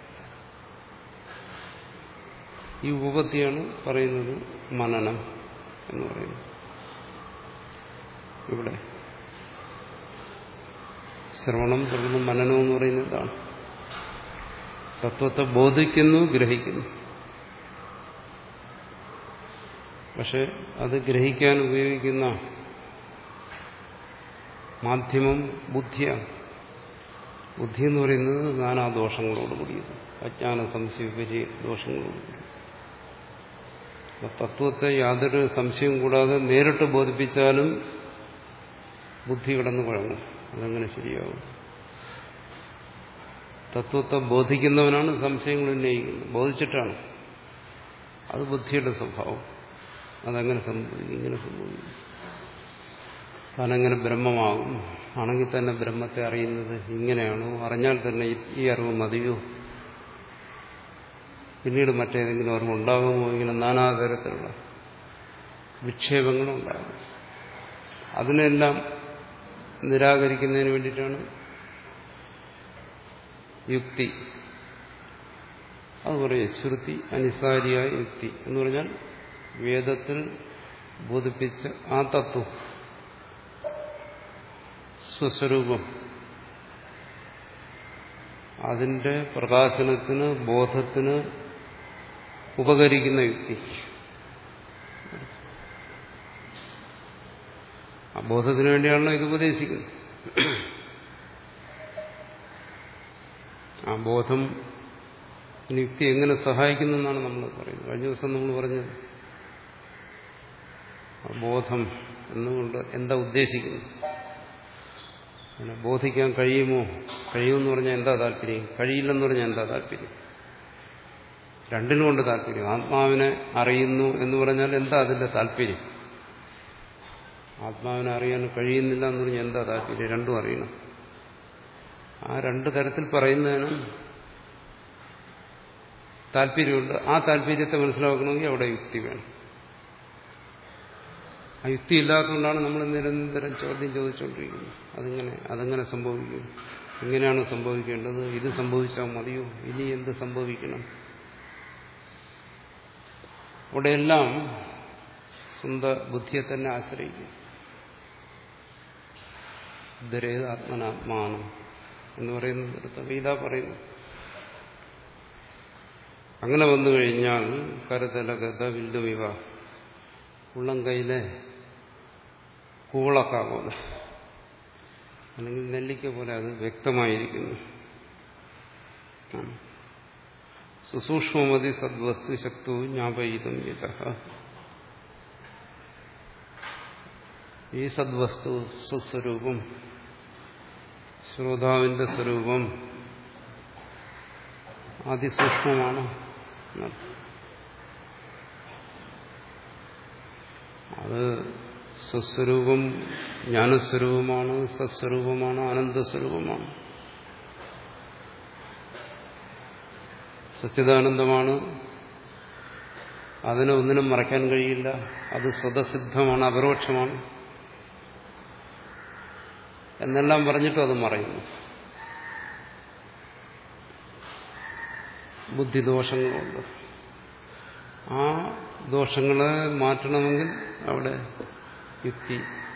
ഈ ഉപപത്തിയാണ് പറയുന്നത് മനനം എന്ന് പറയുന്നത് ഇവിടെ ശ്രവണം തുടർന്ന് മനനം എന്ന് പറയുന്നത് ഇതാണ് തത്വത്തെ ബോധിക്കുന്നു ഗ്രഹിക്കുന്നു പക്ഷെ അത് ഗ്രഹിക്കാൻ ഉപയോഗിക്കുന്ന മാധ്യമം ബുദ്ധിയാണ് ബുദ്ധി എന്ന് പറയുന്നത് നാനാദോഷങ്ങളോട് കൂടിയത് അജ്ഞാന സംശയപരി ദോഷങ്ങളോട് തത്വത്തെ യാതൊരു സംശയവും കൂടാതെ നേരിട്ട് ബോധിപ്പിച്ചാലും ബുദ്ധി കിടന്നു കുഴങ്ങും അതങ്ങനെ ശരിയാവും തത്വത്തെ ബോധിക്കുന്നവനാണ് സംശയങ്ങൾ ഉന്നയിക്കുന്നത് ബോധിച്ചിട്ടാണ് അത് ബുദ്ധിയുടെ സ്വഭാവം അതങ്ങനെ സംഭവിക്കും ഇങ്ങനെ സംഭവിക്കും താനെങ്ങനെ ബ്രഹ്മമാകും ആണെങ്കിൽ തന്നെ ബ്രഹ്മത്തെ അറിയുന്നത് ഇങ്ങനെയാണോ അറിഞ്ഞാൽ തന്നെ ഈ അറിവ് മതിയോ പിന്നീട് മറ്റേതെങ്കിലും അറിവ് ഉണ്ടാകുമോ ഇങ്ങനെ നാനാതരത്തിലുള്ള വിക്ഷേപങ്ങളും ഉണ്ടാകും അതിനെല്ലാം നിരാകരിക്കുന്നതിന് വേണ്ടിയിട്ടാണ് യുക്തി അത് പറയും ശ്രുതി അനിസാരിയായ യുക്തി എന്ന് പറഞ്ഞാൽ വേദത്തിൽ ബോധിപ്പിച്ച ആ തത്വം സ്വസ്വരൂപം അതിന്റെ പ്രകാശനത്തിന് ബോധത്തിന് ഉപകരിക്കുന്ന യുക്തി ആ ബോധത്തിന് വേണ്ടിയാണല്ലോ ഇത് ഉപദേശിക്കുന്നത് ആ ബോധം യുക്തി എങ്ങനെ സഹായിക്കുന്നു എന്നാണ് നമ്മൾ പറയുന്നത് കഴിഞ്ഞ ദിവസം നമ്മൾ പറഞ്ഞത് ആ ബോധം എന്നുകൊണ്ട് എന്താ ഉദ്ദേശിക്കുന്നത് അങ്ങനെ ബോധിക്കാൻ കഴിയുമോ കഴിയുമെന്ന് പറഞ്ഞാൽ എന്താ താല്പര്യം കഴിയില്ലെന്ന് പറഞ്ഞാൽ എന്താ താല്പര്യം രണ്ടിനും കൊണ്ട് താല്പര്യം ആത്മാവിനെ അറിയുന്നു എന്ന് പറഞ്ഞാൽ എന്താ അതിന്റെ താല്പര്യം ആത്മാവിനെ അറിയാൻ കഴിയുന്നില്ല എന്ന് പറഞ്ഞാൽ എന്താ താല്പര്യം രണ്ടും അറിയണം ആ രണ്ട് തരത്തിൽ പറയുന്നതിന് താല്പര്യമുണ്ട് ആ താല്പര്യത്തെ മനസ്സിലാക്കണമെങ്കിൽ അവിടെ യുക്തി വേണം ആ യുക്തി ഇല്ലാത്തതുകൊണ്ടാണ് നമ്മൾ നിരന്തരം ചോദ്യം ചോദിച്ചുകൊണ്ടിരിക്കുന്നത് അതിങ്ങനെ അതെങ്ങനെ സംഭവിക്കും എങ്ങനെയാണ് സംഭവിക്കേണ്ടത് ഇത് സംഭവിച്ചാൽ മതിയോ ഇനി എന്ത് സംഭവിക്കണം അവിടെയെല്ലാം സ്വന്തം ബുദ്ധിയെ തന്നെ ആശ്രയിക്കും ഉദ്ധരേത് ആത്മനാത്മാനം എന്ന് പറയുന്നിടത്ത് ഗീത പറയുന്നു അങ്ങനെ വന്നു കഴിഞ്ഞാൽ കരുതല ഗത വില്ലുമിവ ഉള്ളം കൈയിലെ കൂളക്ക പോലെ അല്ലെങ്കിൽ നെല്ലിക്ക പോലെ അത് വ്യക്തമായിരിക്കുന്നു സുസൂക്ഷ്മമതി സദ്വസ്തു ശക്തു ജ്ഞാപയിതം യഥ ഈ സദ്വസ്തു സ്വസ്വരൂപം ശ്രോതാവിന്റെ സ്വരൂപം അതിസൂക്ഷ്മമാണ് അത് സ്വസ്വരൂപം ജ്ഞാനസ്വരൂപമാണ് സസ്വരൂപമാണ് ആനന്ദസ്വരൂപമാണ് സച്ചിദാനന്ദമാണ് അതിനെ ഒന്നിനും മറയ്ക്കാൻ കഴിയില്ല അത് സ്വതസിദ്ധമാണ് അപരോക്ഷമാണ് എന്നെല്ലാം പറഞ്ഞിട്ടും അത് മറയുന്നു ബുദ്ധിദോഷങ്ങളുണ്ട് ആ ദോഷങ്ങളെ മാറ്റണമെങ്കിൽ അവിടെ യുക്തി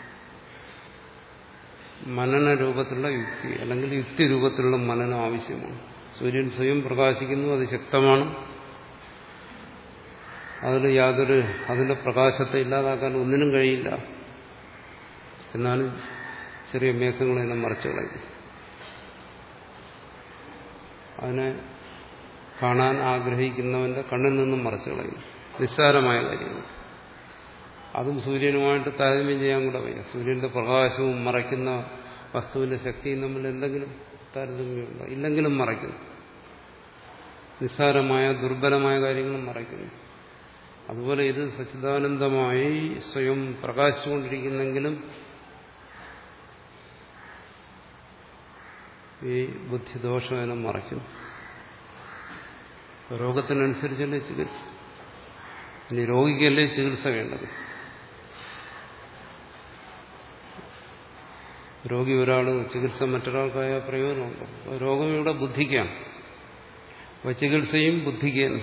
മനന രൂപത്തിലുള്ള യുക്തി അല്ലെങ്കിൽ യുക്തി രൂപത്തിലുള്ള മനനം ആവശ്യമാണ് സൂര്യൻ സ്വയം പ്രകാശിക്കുന്നു അത് ശക്തമാണ് അതിന് യാതൊരു അതിന്റെ പ്രകാശത്തെ ഇല്ലാതാക്കാൻ ഒന്നിനും കഴിയില്ല എന്നാലും ചെറിയ മേഘങ്ങൾ എന്നെ മറച്ചു കളയും അതിനെ കാണാൻ ആഗ്രഹിക്കുന്നവന്റെ കണ്ണിൽ നിന്നും മറച്ചു കളയും നിസ്സാരമായ കാര്യങ്ങൾ അതും സൂര്യനുമായിട്ട് താരതമ്യം ചെയ്യാൻ കൂടെ വയ്യ സൂര്യന്റെ പ്രകാശവും മറയ്ക്കുന്ന വസ്തുവിന്റെ ശക്തിയും തമ്മിൽ എന്തെങ്കിലും താരതമ്യമുണ്ടോ ഇല്ലെങ്കിലും മറയ്ക്കുന്നു നിസ്സാരമായ ദുർബലമായ കാര്യങ്ങളും മറയ്ക്കുന്നു അതുപോലെ ഇത് സച്ചിദാനന്ദമായി സ്വയം പ്രകാശിച്ചുകൊണ്ടിരിക്കുന്നെങ്കിലും ഈ ബുദ്ധിദോഷം അതിനെ മറയ്ക്കുന്നു രോഗത്തിനനുസരിച്ചല്ലേ ചികിത്സ ഇനി രോഗിക്കല്ലേ ചികിത്സ വേണ്ടത് രോഗി ഒരാൾ ചികിത്സ മറ്റൊരാൾക്കായ പ്രയോജനമുണ്ടോ രോഗം ഇവിടെ ബുദ്ധിക്കാണ് അപ്പോൾ ചികിത്സയും ബുദ്ധിക്ക് തന്നെ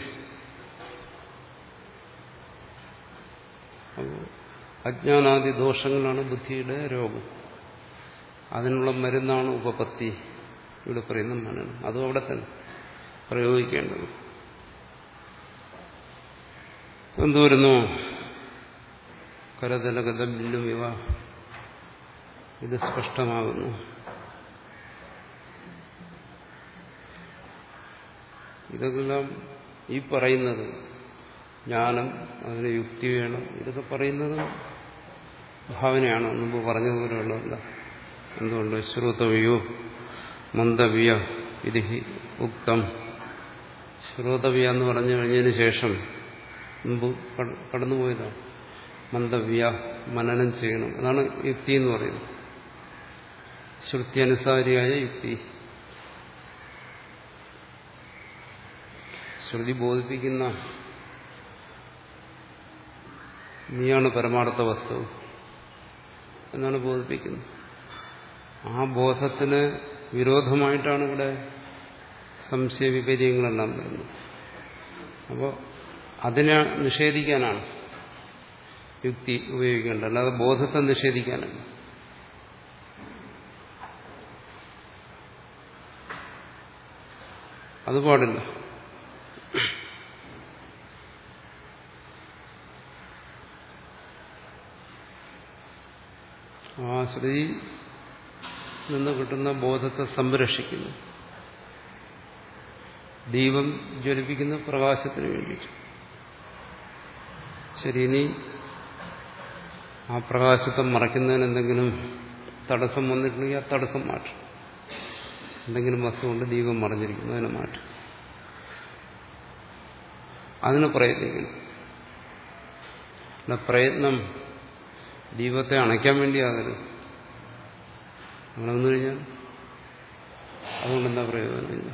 അപ്പോൾ അജ്ഞാനാദി ദോഷങ്ങളാണ് ബുദ്ധിയുടെ രോഗം അതിനുള്ള മരുന്നാണ് ഉപപത്തി ഇവിടെ പറയുന്ന മനനം അതും അവിടെ തന്നെ പ്രയോഗിക്കേണ്ടത് എന്തുവരുന്നു കരതലഗതല്ലും ഇവ ഇത് സ്പഷ്ടമാകുന്നു ഇതെല്ലാം ഈ പറയുന്നത് ജ്ഞാനം അതിന് യുക്തി വേണം ഇതൊക്കെ പറയുന്നത് ഭാവനയാണ് മുമ്പ് പറഞ്ഞതുപോലെയുള്ളതല്ല എന്തുകൊണ്ട് ശ്രോതവ്യോ മന്ദവ്യ ഇത് ഉക്തം ശ്രോതവ്യ എന്ന് പറഞ്ഞു കഴിഞ്ഞതിന് ശേഷം മുമ്പ് കടന്നുപോയതാണ് മന്ദവ്യ മനനം ചെയ്യണം അതാണ് യുക്തി എന്ന് പറയുന്നത് ശ്രുതി അനുസാരിയായ യുക്തി ശ്രുതി ബോധിപ്പിക്കുന്ന നീയാണ് പരമാർത്ഥ വസ്തു എന്നാണ് ബോധിപ്പിക്കുന്നത് ആ ബോധത്തിന് വിരോധമായിട്ടാണ് ഇവിടെ സംശയ വിപര്യങ്ങളെല്ലാം വരുന്നത് അപ്പോൾ അതിനെ നിഷേധിക്കാനാണ് യുക്തി ഉപയോഗിക്കേണ്ടത് അല്ലാതെ ബോധത്തെ നിഷേധിക്കാനല്ല അത് പാടില്ല ആ ശ്രീ നിന്ന് കിട്ടുന്ന ബോധത്തെ സംരക്ഷിക്കുന്നു ദീപം ജ്വലിപ്പിക്കുന്ന പ്രകാശത്തിന് വേണ്ടിയിട്ട് ശരി ഇനി ആ പ്രകാശത്തെ മറയ്ക്കുന്നതിന് എന്തെങ്കിലും തടസ്സം വന്നിട്ടുണ്ടെങ്കിൽ ആ തടസ്സം മാറ്റും എന്തെങ്കിലും വസ്തു കൊണ്ട് ദീപം മറഞ്ഞിരിക്കുന്നു അതിനെ മാറ്റും അതിന് പ്രയത്നിക്കണം അല്ല പ്രയത്നം ദീപത്തെ അണയ്ക്കാൻ വേണ്ടിയാകരുത് അങ്ങനെ വന്നു കഴിഞ്ഞാൽ അതുകൊണ്ട് എന്താ പ്രയോജനമില്ല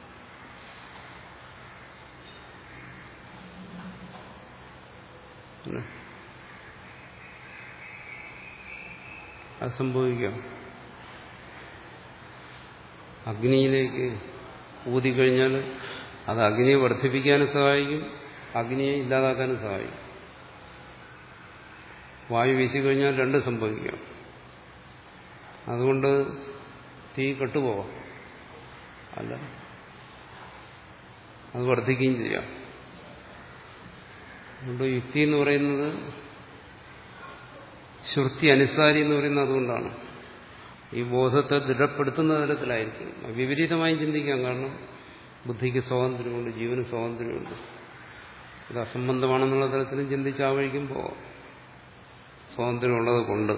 അത് സംഭവിക്കാം അഗ്നിയിലേക്ക് ഊതിക്കഴിഞ്ഞാൽ അത് അഗ്നിയെ വർദ്ധിപ്പിക്കാനും സഹായിക്കും അഗ്നിയെ ഇല്ലാതാക്കാനും സഹായിക്കും വായു വീശിക്കഴിഞ്ഞാൽ രണ്ട് സംഭവിക്കാം അതുകൊണ്ട് തീ കെട്ടുപോകാം അല്ല അത് വർദ്ധിക്കുകയും ചെയ്യാം അതുകൊണ്ട് യുക്തി എന്ന് പറയുന്നത് ശ്രുതി അനുസാരി എന്ന് പറയുന്നത് അതുകൊണ്ടാണ് ഈ ബോധത്തെ ദൃഢപ്പെടുത്തുന്ന തരത്തിലായിരിക്കും വിപരീതമായി ചിന്തിക്കാം കാരണം ബുദ്ധിക്ക് സ്വാതന്ത്ര്യമുണ്ട് ജീവന് സ്വാതന്ത്ര്യമുണ്ട് ഇത് അസംബന്ധമാണെന്നുള്ള തരത്തിലും ചിന്തിച്ച് ആ വഴിക്കും പോകാം സ്വാതന്ത്ര്യമുള്ളത് കൊണ്ട്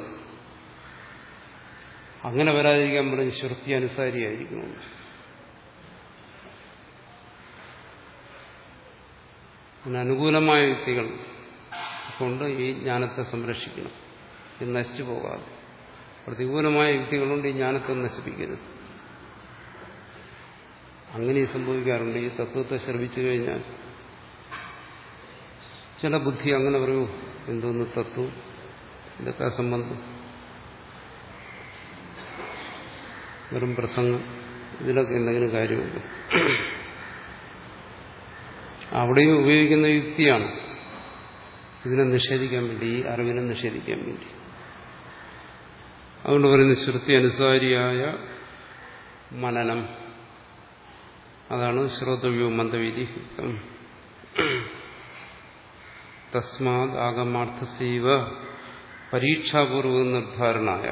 അങ്ങനെ വരാതിരിക്കാൻ പറഞ്ഞ് ശ്രുതി അനുസാരിയായിരിക്കണം അതിന് അനുകൂലമായ വ്യക്തികൾ കൊണ്ട് ഈ ജ്ഞാനത്തെ സംരക്ഷിക്കണം ഇത് നശിച്ചു പോകാതെ പ്രതികൂലമായ യുക്തികളുണ്ട് ഈ ജ്ഞാനത്തെ നശിപ്പിക്കരുത് അങ്ങനെ സംഭവിക്കാറുണ്ട് ഈ തത്വത്തെ ശ്രമിച്ചു കഴിഞ്ഞാൽ ചില ബുദ്ധി അങ്ങനെ പറയൂ എന്തോന്ന് തത്വം ഇതൊക്കെ അസംബന്ധം വെറും പ്രസംഗം ഇതിലൊക്കെ എന്തെങ്കിലും കാര്യമുണ്ട് അവിടെയും ഉപയോഗിക്കുന്ന യുക്തിയാണ് ഇതിനെ നിഷേധിക്കാൻ വേണ്ടി ഈ അറിവിനെ നിഷേധിക്കാൻ വേണ്ടി അതുകൊണ്ട് പറയുന്ന ശ്രുതി അനുസാരിയായ മനനം അതാണ് ശ്രോതവ്യോ മന്ദവിധിയുക്തം തസ്മാത് ആഗമാർത്ഥസീവ പരീക്ഷാപൂർവ നിർദ്ധാരണായ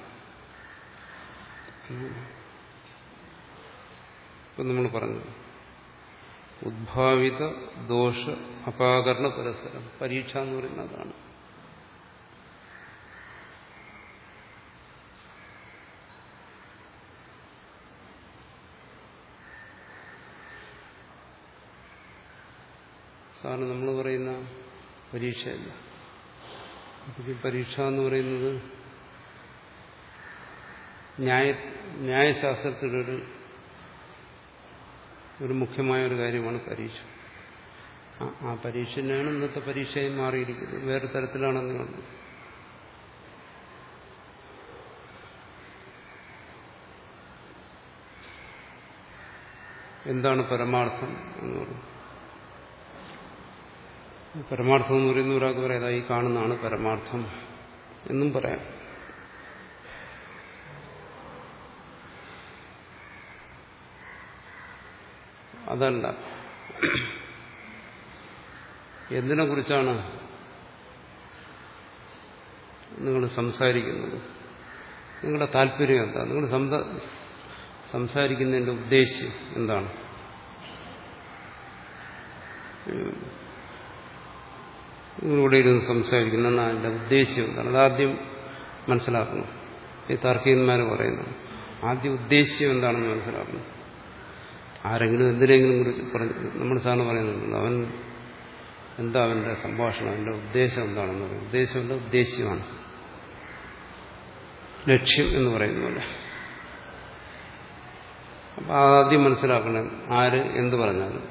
ഇപ്പം നമ്മൾ പറഞ്ഞു ഉദ്ഭാവിത ദോഷ അപാകരണ പരസ്പരം പരീക്ഷ എന്ന് പറയുന്നതാണ് സാറിന് നമ്മൾ പറയുന്ന പരീക്ഷയല്ല ഈ പരീക്ഷ എന്ന് പറയുന്നത് ന്യായ ന്യായശാസ്ത്രത്തിലൊരു ഒരു മുഖ്യമായ ഒരു കാര്യമാണ് പരീക്ഷ ആ പരീക്ഷ തന്നെയാണ് ഇന്നത്തെ പരീക്ഷയായി മാറിയിരിക്കുന്നത് വേറെ തരത്തിലാണെന്ന് കണ്ടു എന്താണ് പരമാർത്ഥം എന്ന് പറഞ്ഞു പരമാർത്ഥം എന്ന് പറയുന്ന ഒരാൾക്ക് പറയാം ഈ കാണുന്നതാണ് പരമാർത്ഥം എന്നും പറയാം അതല്ല എന്തിനെ കുറിച്ചാണ് നിങ്ങൾ സംസാരിക്കുന്നത് നിങ്ങളുടെ താല്പര്യം എന്താ നിങ്ങൾ സംസാരിക്കുന്നതിൻ്റെ ഉദ്ദേശ്യം എന്താണ് നിങ്ങളിവിടെ ഇരുന്ന് സംസാരിക്കുന്ന അതിൻ്റെ ഉദ്ദേശ്യം എന്താണ് അതാദ്യം മനസ്സിലാക്കണം ഈ താർക്കികന്മാർ പറയുന്നത് ആദ്യം ഉദ്ദേശ്യം എന്താണെന്ന് മനസ്സിലാക്കണം ആരെങ്കിലും എന്തിനെങ്കിലും കുറിച്ച് പറഞ്ഞു നമ്മൾ സാറിന് പറയുന്നുണ്ടല്ലോ അവൻ എന്താ അവന്റെ സംഭാഷണം അവന്റെ ഉദ്ദേശം എന്താണെന്ന് പറയും ഉദ്ദേശം എന്താ ഉദ്ദേശ്യമാണ് ലക്ഷ്യം എന്ന് പറയുന്ന പോലെ അപ്പൊ ആദ്യം മനസ്സിലാക്കണം ആര് എന്ത് പറഞ്ഞാലും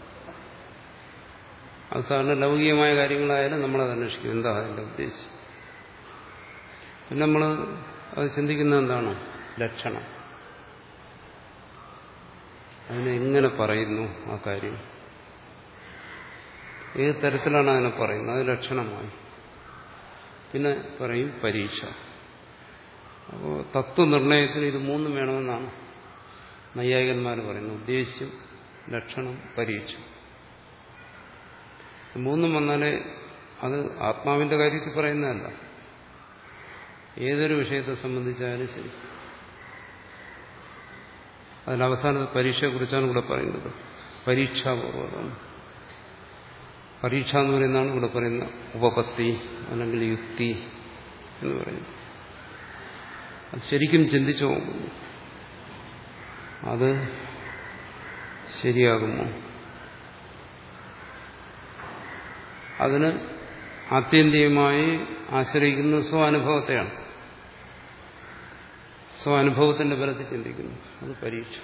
അത് സാറിന് ലൗകികമായ കാര്യങ്ങളായാലും നമ്മളത് അന്വേഷിക്കും എന്താ അതിന്റെ ഉദ്ദേശം പിന്നെ നമ്മൾ അത് ചിന്തിക്കുന്നത് എന്താണ് ലക്ഷണം അതിനെ എങ്ങനെ പറയുന്നു ആ കാര്യം ഏത് തരത്തിലാണ് അതിനെ പറയുന്നത് അത് ലക്ഷണമായി പിന്നെ പറയും പരീക്ഷ അപ്പോൾ തത്വനിർണയത്തിന് ഇത് മൂന്നും വേണമെന്നാണ് നൈയായികന്മാർ പറയുന്നത് ഉദ്ദേശ്യം ലക്ഷണം പരീക്ഷ മൂന്നും വന്നാലേ അത് ആത്മാവിന്റെ കാര്യത്തിൽ പറയുന്നതല്ല ഏതൊരു വിഷയത്തെ സംബന്ധിച്ചാലും ശരി അതിലവസാനത്തെ പരീക്ഷയെക്കുറിച്ചാണ് ഇവിടെ പറയുന്നത് പരീക്ഷാപൂർവകം പരീക്ഷ എന്ന് പറയുന്നതാണ് ഇവിടെ പറയുന്ന ഉപപത്തി അല്ലെങ്കിൽ യുക്തി എന്ന് പറയുന്നത് അത് ശരിക്കും ചിന്തിച്ചു പോകുന്നു അത് ശരിയാകുമോ അതിന് ആത്യന്തികമായി ആശ്രയിക്കുന്നത് സ്വാനുഭവത്തെയാണ് സ്വാനുഭവത്തിന്റെ ബലത്തിൽ ചിന്തിക്കുന്നു അത് പരീക്ഷ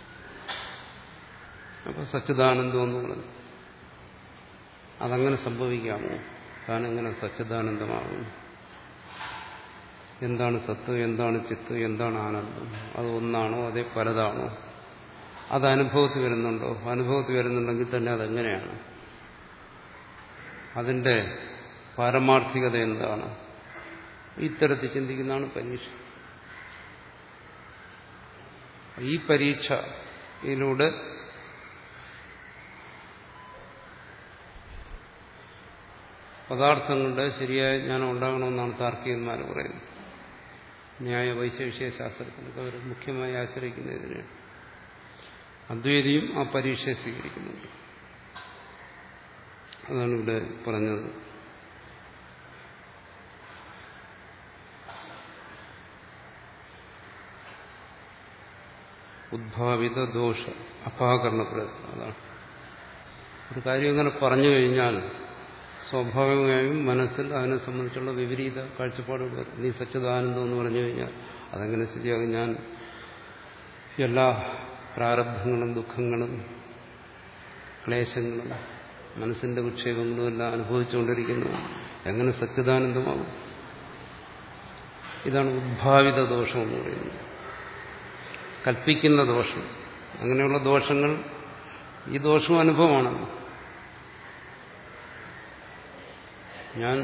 അപ്പൊ സച്ചിദാനന്ദം എന്ന് പറഞ്ഞു അതങ്ങനെ സംഭവിക്കാമോ താൻ എങ്ങനെ സച്ചിദാനന്ദമാകും എന്താണ് സത്ത് എന്താണ് ചിത്ത് എന്താണ് ആനന്ദം അത് ഒന്നാണോ അതേ പലതാണോ അത് അനുഭവത്തിൽ വരുന്നുണ്ടോ അനുഭവത്തിൽ വരുന്നുണ്ടെങ്കിൽ തന്നെ അതെങ്ങനെയാണ് അതിന്റെ പാരമാർത്ഥികത എന്താണ് ഇത്തരത്തിൽ ചിന്തിക്കുന്നതാണ് പരീക്ഷ ഈ പരീക്ഷയിലൂടെ പദാർത്ഥങ്ങളുടെ ശരിയായ ജ്ഞാനം ഉണ്ടാകണമെന്നാണ് താർക്കികന്മാർ പറയുന്നത് ന്യായ വൈശേഷിക ശാസ്ത്രത്തിനൊക്കെ അവർ മുഖ്യമായി ആശ്രയിക്കുന്നതിനാണ് അദ്വൈതിയും ആ പരീക്ഷയെ സ്വീകരിക്കുന്നുണ്ട് അതാണ് ഇവിടെ പറഞ്ഞത് ഉദ്ഭാവിത ദോഷ അപാകരണ പ്രശ്നം അതാണ് ഒരു കാര്യം അങ്ങനെ പറഞ്ഞു കഴിഞ്ഞാൽ സ്വാഭാവികമായും മനസ്സിൽ അതിനെ സംബന്ധിച്ചുള്ള വിപരീത കാഴ്ചപ്പാടുകൾ വരും നീ സച്ചിദാനന്ദം എന്ന് പറഞ്ഞു കഴിഞ്ഞാൽ അതെങ്ങനെ ശരിയാകും ഞാൻ എല്ലാ പ്രാരബ്ധങ്ങളും ദുഃഖങ്ങളും ക്ലേശങ്ങളും മനസ്സിന്റെ വിക്ഷേപങ്ങളും എല്ലാം അനുഭവിച്ചുകൊണ്ടിരിക്കുന്നു എങ്ങനെ സച്ചിദാനന്ദമാകും ഇതാണ് ഉദ്ഭാവിത ദോഷം എന്ന് പറയുന്നത് കൽപ്പിക്കുന്ന ദോഷം അങ്ങനെയുള്ള ദോഷങ്ങൾ ഈ ദോഷവും അനുഭവമാണെന്ന് ഞാൻ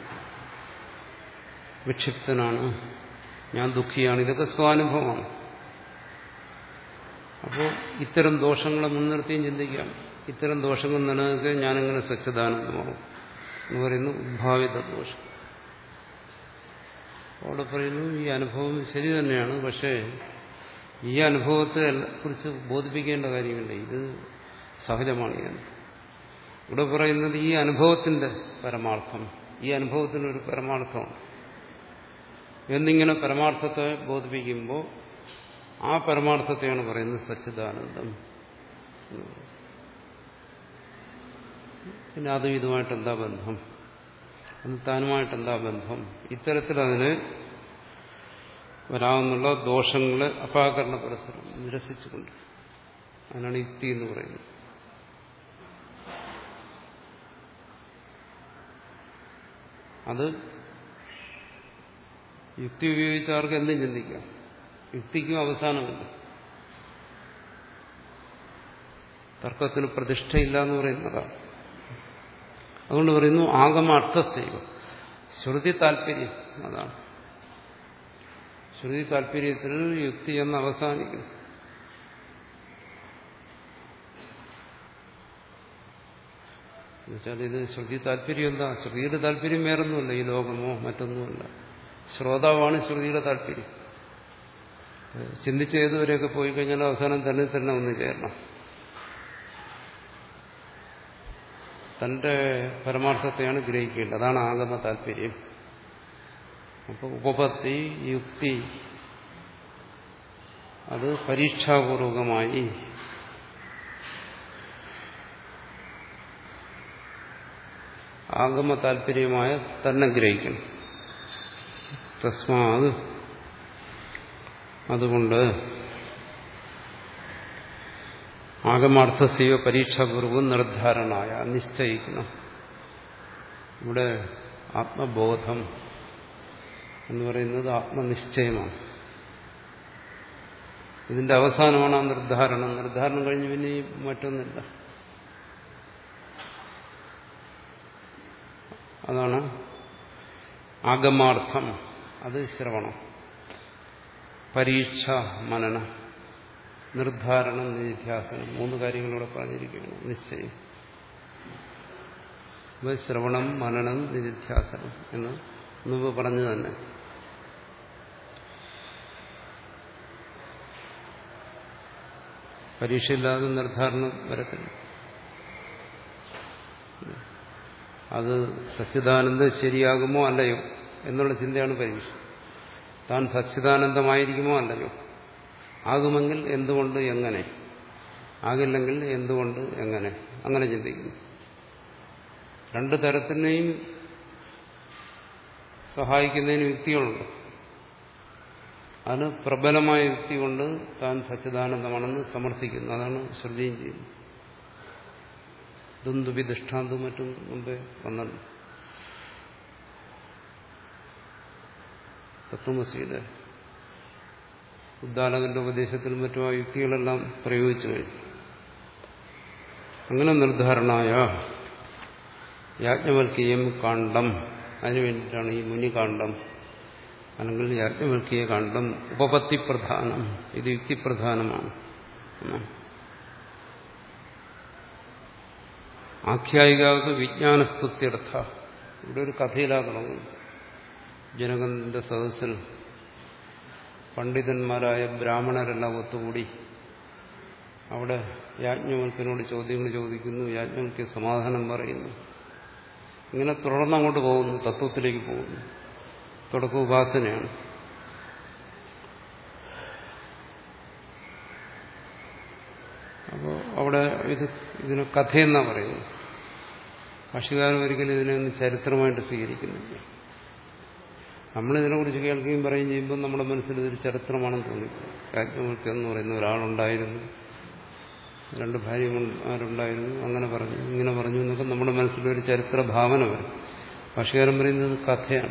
വിക്ഷിപ്തനാണ് ഞാൻ ദുഃഖിയാണ് ഇതൊക്കെ സ്വാനുഭവമാണ് അപ്പോൾ ഇത്തരം ദോഷങ്ങളെ മുൻനിർത്തിയും ചിന്തിക്കാം ഇത്തരം ദോഷങ്ങൾ നിലനിൽക്കെ ഞാനെങ്ങനെ സച്ചിദാനന്ദമാകും എന്ന് പറയുന്നു ഉദ്ഭാവിത ദോഷം അവിടെ പറയുന്നു ഈ അനുഭവം ശരി തന്നെയാണ് പക്ഷേ ഈ അനുഭവത്തെ കുറിച്ച് ബോധിപ്പിക്കേണ്ട കാര്യമില്ല ഇത് സഹജമാണ് ഈ അനുഭവം ഇവിടെ പറയുന്നത് ഈ അനുഭവത്തിന്റെ പരമാർത്ഥം ഈ അനുഭവത്തിനൊരു പരമാർത്ഥമാണ് എന്നിങ്ങനെ പരമാർത്ഥത്തെ ബോധിപ്പിക്കുമ്പോൾ ആ പരമാർത്ഥത്തെയാണ് പറയുന്നത് സച്ചിദാനന്ദം പിന്നെ അതും ഇതുമായിട്ട് എന്താ ബന്ധം അത് താനുമായിട്ട് എന്താ ബന്ധം ഇത്തരത്തിൽ അതിന് വരാവുന്നുള്ള ദോഷങ്ങളെ അപാകരണ പരസ്പരം നിരസിച്ചുകൊണ്ട് അതിനാണ് യുക്തി എന്ന് പറയുന്നത് അത് യുക്തി ഉപയോഗിച്ച് ആർക്ക് എന്തും ചിന്തിക്കാം യുക്തിക്കും അവസാനമില്ല തർക്കത്തിന് പ്രതിഷ്ഠയില്ല എന്ന് പറയുന്നതാണ് അതുകൊണ്ട് പറയുന്നു ആഗമ അർത്ഥസൈവ ശ്രുതി താല്പര്യം അതാണ് ശ്രുതി താല്പര്യത്തിൽ യുക്തി എന്ന് അവസാനിക്കുന്നു എന്നുവെച്ചാൽ ഇത് ശ്രുതി താല്പര്യം എന്താ ശ്രുതിയുടെ താല്പര്യം വേറൊന്നുമല്ല ഈ ലോകമോ മറ്റൊന്നുമല്ല ശ്രോതാവാണ് ശ്രുതിയുടെ താല്പര്യം ചിന്തിച്ച് ഏതുവരെയൊക്കെ പോയി കഴിഞ്ഞാൽ അവസാനം തന്നെ തന്നെ ഒന്ന് ചേരണം തന്റെ പരമാർത്ഥത്തെയാണ് ഗ്രഹിക്കേണ്ടത് അതാണ് ആഗമ താല്പര്യം അപ്പോൾ ഉപപത്തി യുക്തി അത് പരീക്ഷാപൂർവകമായി ആഗമ താല്പര്യമായ തന്നെ ഗ്രഹിക്കണം തസ്മാത് അതുകൊണ്ട് ആഗമാർത്ഥസീവ പരീക്ഷാപൂർവം നിർദ്ധാരണായ നിശ്ചയിക്കണം ഇവിടെ ആത്മബോധം എന്ന് പറയുന്നത് ആത്മനിശ്ചയമാണ് ഇതിന്റെ അവസാനമാണ് ആ നിർദ്ധാരണം നിർദ്ധാരണം കഴിഞ്ഞ് പിന്നെ ഈ മറ്റൊന്നില്ല അതാണ് ആഗമാർത്ഥം അത് ശ്രവണം പരീക്ഷ മനനം നിർദ്ധാരണം നിധ്യാസനം മൂന്ന് കാര്യങ്ങളിവിടെ പറഞ്ഞിരിക്കുകയാണ് നിശ്ചയം ശ്രവണം മനനം നിധ്യാസനം എന്ന് മുമ്പ് പറഞ്ഞു തന്നെ പരീക്ഷയില്ലാതെ നിർദ്ധാരണം വരത്തില്ല അത് സച്ചിദാനന്ദം ശരിയാകുമോ അല്ലയോ എന്നുള്ള ചിന്തയാണ് പരീക്ഷ താൻ സച്ചിദാനന്ദമായിരിക്കുമോ അല്ലയോ ആകുമെങ്കിൽ എന്തുകൊണ്ട് എങ്ങനെ ആകില്ലെങ്കിൽ എന്തുകൊണ്ട് എങ്ങനെ അങ്ങനെ ചിന്തിക്കുന്നു രണ്ടു തരത്തിനെയും സഹായിക്കുന്നതിന് യുക്തികളുണ്ട് അതിന് പ്രബലമായ യുക്തി കൊണ്ട് താൻ സച്ചിദാനന്ദമാണെന്ന് സമർത്ഥിക്കുന്നു അതാണ് ശ്രുതിയും ചെയ്യുന്നത് ദുന്ദുബി ദൃഷ്ടാന്തവും മറ്റും മുമ്പേ വന്നത് തത്വമസിയുടെ ഉദ്ദാലകന്റെ ഉപദേശത്തിലും മറ്റും ആ യുക്തികളെല്ലാം പ്രയോഗിച്ചു കഴിഞ്ഞു അങ്ങനെ നിർദ്ധാരണായ യാജ്ഞവൽക്കീയം കാണ്ഡം അതിനു വേണ്ടിയിട്ടാണ് ഈ മുനികാണ്ഡം അല്ലെങ്കിൽ യാജ്ഞവൽക്കീയ കാണ്ഡം ഉപപത്തി പ്രധാനം ഇത് യുക്തിപ്രധാനമാണ് ആഖ്യായികാവ് വിജ്ഞാനസ്തുത്യർത്ഥ ഇവിടെ ഒരു കഥയിലാ തുടങ്ങുന്നു ജനകന്റെ സദസ്സിൽ പണ്ഡിതന്മാരായ ബ്രാഹ്മണരെല്ലാം ഒത്തുകൂടി അവിടെ യാജ്ഞവൽക്കനോട് ചോദ്യങ്ങൾ ചോദിക്കുന്നു യാജ്ഞവൽക്ക് സമാധാനം പറയുന്നു ഇങ്ങനെ തുടർന്നങ്ങോട്ട് പോകുന്നു തത്വത്തിലേക്ക് പോകുന്നു തുടക്ക ഉപാസനയാണ് അപ്പോൾ അവിടെ ഇത് ഇതിന് കഥയെന്നാണ് പറയുന്നത് ഭാഷകാരൻ ഒരിക്കലും ഇതിനെ ഒന്ന് ചരിത്രമായിട്ട് സ്വീകരിക്കുന്നില്ല നമ്മളിതിനെക്കുറിച്ച് കേൾക്കുകയും പറയുകയും ചെയ്യുമ്പോൾ നമ്മുടെ മനസ്സിൽ ഇതൊരു ചരിത്രമാണെന്ന് തോന്നി യാജ്ഞവൽക്ക് എന്ന് പറയുന്ന ഒരാളുണ്ടായിരുന്നു രണ്ട് ഭാര്യമാരുണ്ടായിരുന്നു അങ്ങനെ പറഞ്ഞു ഇങ്ങനെ പറഞ്ഞു എന്നൊക്കെ നമ്മുടെ മനസ്സിലൊരു ചരിത്ര ഭാവന വരും ഭാഷകാരൻ പറയുന്നത് കഥയാണ്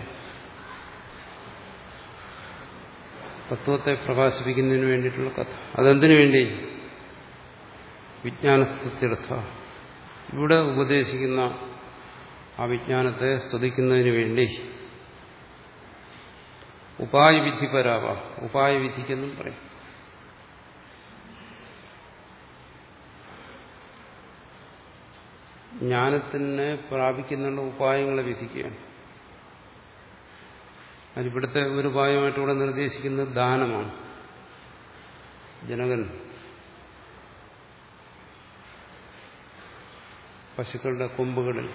തത്വത്തെ പ്രകാശിപ്പിക്കുന്നതിന് വേണ്ടിയിട്ടുള്ള കഥ അതെന്തിനു വേണ്ടി വിജ്ഞാനസ്ഥിത്യർത്ഥ ഇവിടെ ഉപദേശിക്കുന്ന ആ വിജ്ഞാനത്തെ സ്തുതിക്കുന്നതിന് വേണ്ടി ഉപായവിധി പരാവ ഉപായവിധിക്കെന്നും പറയും ജ്ഞാനത്തിനെ പ്രാപിക്കുന്നുള്ള ഉപായങ്ങളെ വിധിക്കുകയാണ് അതിവിടുത്തെ ഒരു ഉപായമായിട്ട് ഇവിടെ നിർദ്ദേശിക്കുന്നത് ദാനമാണ് ജനകൻ പശുക്കളുടെ കൊമ്പുകളിൽ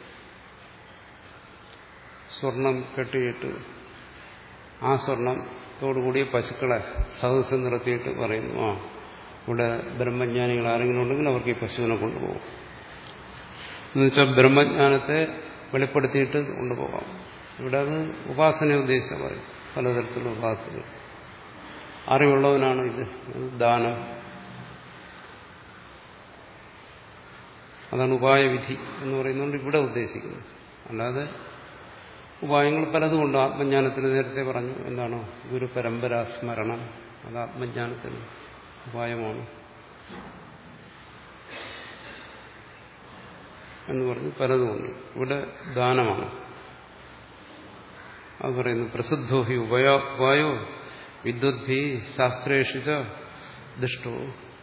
സ്വർണം കെട്ടിയിട്ട് ആ സ്വർണത്തോടുകൂടിയ പശുക്കളെ സദസ്സ് നിർത്തിയിട്ട് പറയുന്നു ആ ഇവിടെ ബ്രഹ്മജ്ഞാനികൾ ആരെങ്കിലും ഉണ്ടെങ്കിൽ അവർക്ക് ഈ പശുവിനെ കൊണ്ടുപോകും എന്നുവെച്ചാൽ ബ്രഹ്മജ്ഞാനത്തെ വെളിപ്പെടുത്തിയിട്ട് കൊണ്ടുപോകാം ഇവിടെ അത് ഉപാസന ഉദ്ദേശിച്ച പറയും പലതരത്തിലുള്ള ഉപാസന അറിവുള്ളവനാണ് ഇത് ദാനം അതാണ് ഉപായവിധി എന്ന് പറയുന്നതുകൊണ്ട് ഇവിടെ ഉദ്ദേശിക്കുന്നത് അല്ലാതെ ഉപായങ്ങൾ പലതുമുണ്ട് ആത്മജ്ഞാനത്തിന് നേരത്തെ പറഞ്ഞു എന്താണ് ഗുരു പരമ്പര സ്മരണം അത് ആത്മജ്ഞാനത്തിന് ഉപായമാണ് എന്ന് പറഞ്ഞ് പലതുമുണ്ട് ഇവിടെ ദാനമാണ് അത് പറയുന്നു പ്രസിദ്ധോ ഹി ഉപായോ ഉപായോ വിദ്വദ്ഭി ശാസ്ത്രേഷിച്ച ദുഷ്ടോ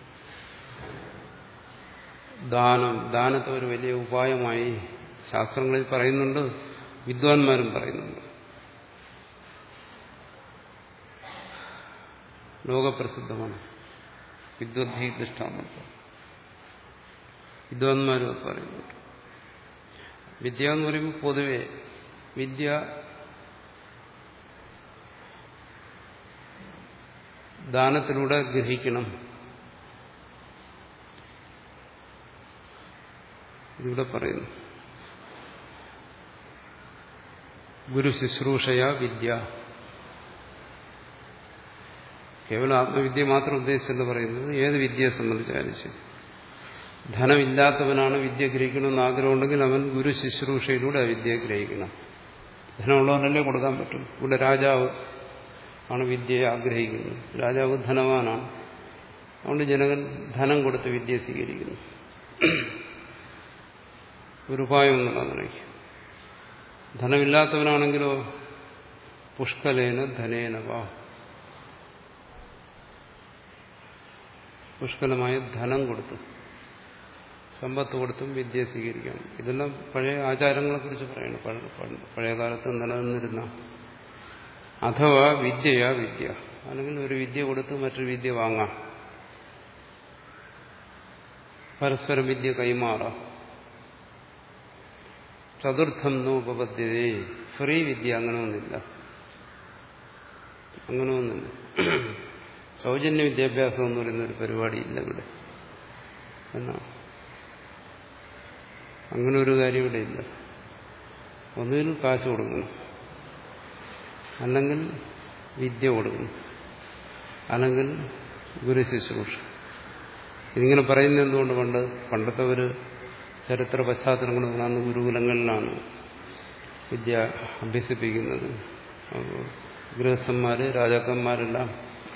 ദാനം ദാനത്തെ ഒരു വലിയ ഉപായമായി ശാസ്ത്രങ്ങളിൽ പറയുന്നുണ്ട് വിദ്വാൻമാരും പറയുന്നുണ്ട് ലോകപ്രസിദ്ധമാണ് വിദ്വദ്ഭി ദൃഷ്ടാന്തം വിദ്വാൻമാരും അത് പറയുന്നുണ്ട് വിദ്യ എന്ന് പറയുമ്പോൾ പൊതുവെ വിദ്യ ദാനത്തിലൂടെ ഗ്രഹിക്കണം ഇതിവിടെ പറയുന്നു ഗുരു ശുശ്രൂഷയ വിദ്യ കേവലം ആത്മവിദ്യ മാത്രം ഉദ്ദേശിച്ചല്ല പറയുന്നത് ഏത് വിദ്യയെ സംബന്ധിച്ചാലും ശരി ധനമില്ലാത്തവനാണ് വിദ്യ ഗ്രഹിക്കണമെന്ന് ആഗ്രഹമുണ്ടെങ്കിൽ അവൻ ഗുരു ശുശ്രൂഷയിലൂടെ ആ വിദ്യ ഗ്രഹിക്കണം ധനമുള്ളവനല്ലേ കൊടുക്കാൻ പറ്റും ഇവിടെ രാജാവ് ആണ് വിദ്യയെ ആഗ്രഹിക്കുന്നത് രാജാവ് ധനവാനാണ് അതുകൊണ്ട് ജനകൻ ധനം കൊടുത്ത് വിദ്യ സ്വീകരിക്കുന്നു ഒരു ഉപായം എന്നുള്ളതാണ് നിലയ്ക്ക് ധനമില്ലാത്തവനാണെങ്കിലോ പുഷ്കലേന ധനേനവാ പുഷ്കലമായ ധനം കൊടുത്തു സമ്പത്ത് കൊടുത്തും വിദ്യ സ്വീകരിക്കാം ഇതെല്ലാം പഴയ ആചാരങ്ങളെക്കുറിച്ച് പറയണം പഴയ കാലത്ത് നിലനിന്നിരുന്ന അഥവാ വിദ്യയാ വിദ്യ അല്ലെങ്കിൽ ഒരു വിദ്യ കൊടുത്ത് മറ്റൊരു വിദ്യ വാങ്ങാം പരസ്പരം വിദ്യ കൈമാറാം ചതുർത്ഥം നോപപദ്ധ്യതേ ഫ്രീ വിദ്യ അങ്ങനെ ഒന്നില്ല അങ്ങനെ ഒന്നില്ല സൗജന്യ വിദ്യാഭ്യാസം എന്ന് പറയുന്ന ഒരു പരിപാടിയില്ല ഇവിടെ എന്നാ അങ്ങനെ ഒരു കാര്യം ഇവിടെ ഇല്ല ഒന്നുകിൽ കാശ് കൊടുക്കണം അല്ലെങ്കിൽ വിദ്യ കൊടുക്കണം അല്ലെങ്കിൽ ഗുരു ശുശ്രൂഷ ഇതിങ്ങനെ പറയുന്നത് എന്തുകൊണ്ട് പണ്ട് പണ്ടത്തെ ഒരു ചരിത്ര പശ്ചാത്തലം കൊണ്ട് അന്ന് ഗുരുകുലങ്ങളിലാണ് വിദ്യ അഭ്യസിപ്പിക്കുന്നത് അപ്പോൾ ഗൃഹസ്ഥന്മാര് രാജാക്കന്മാരെല്ലാം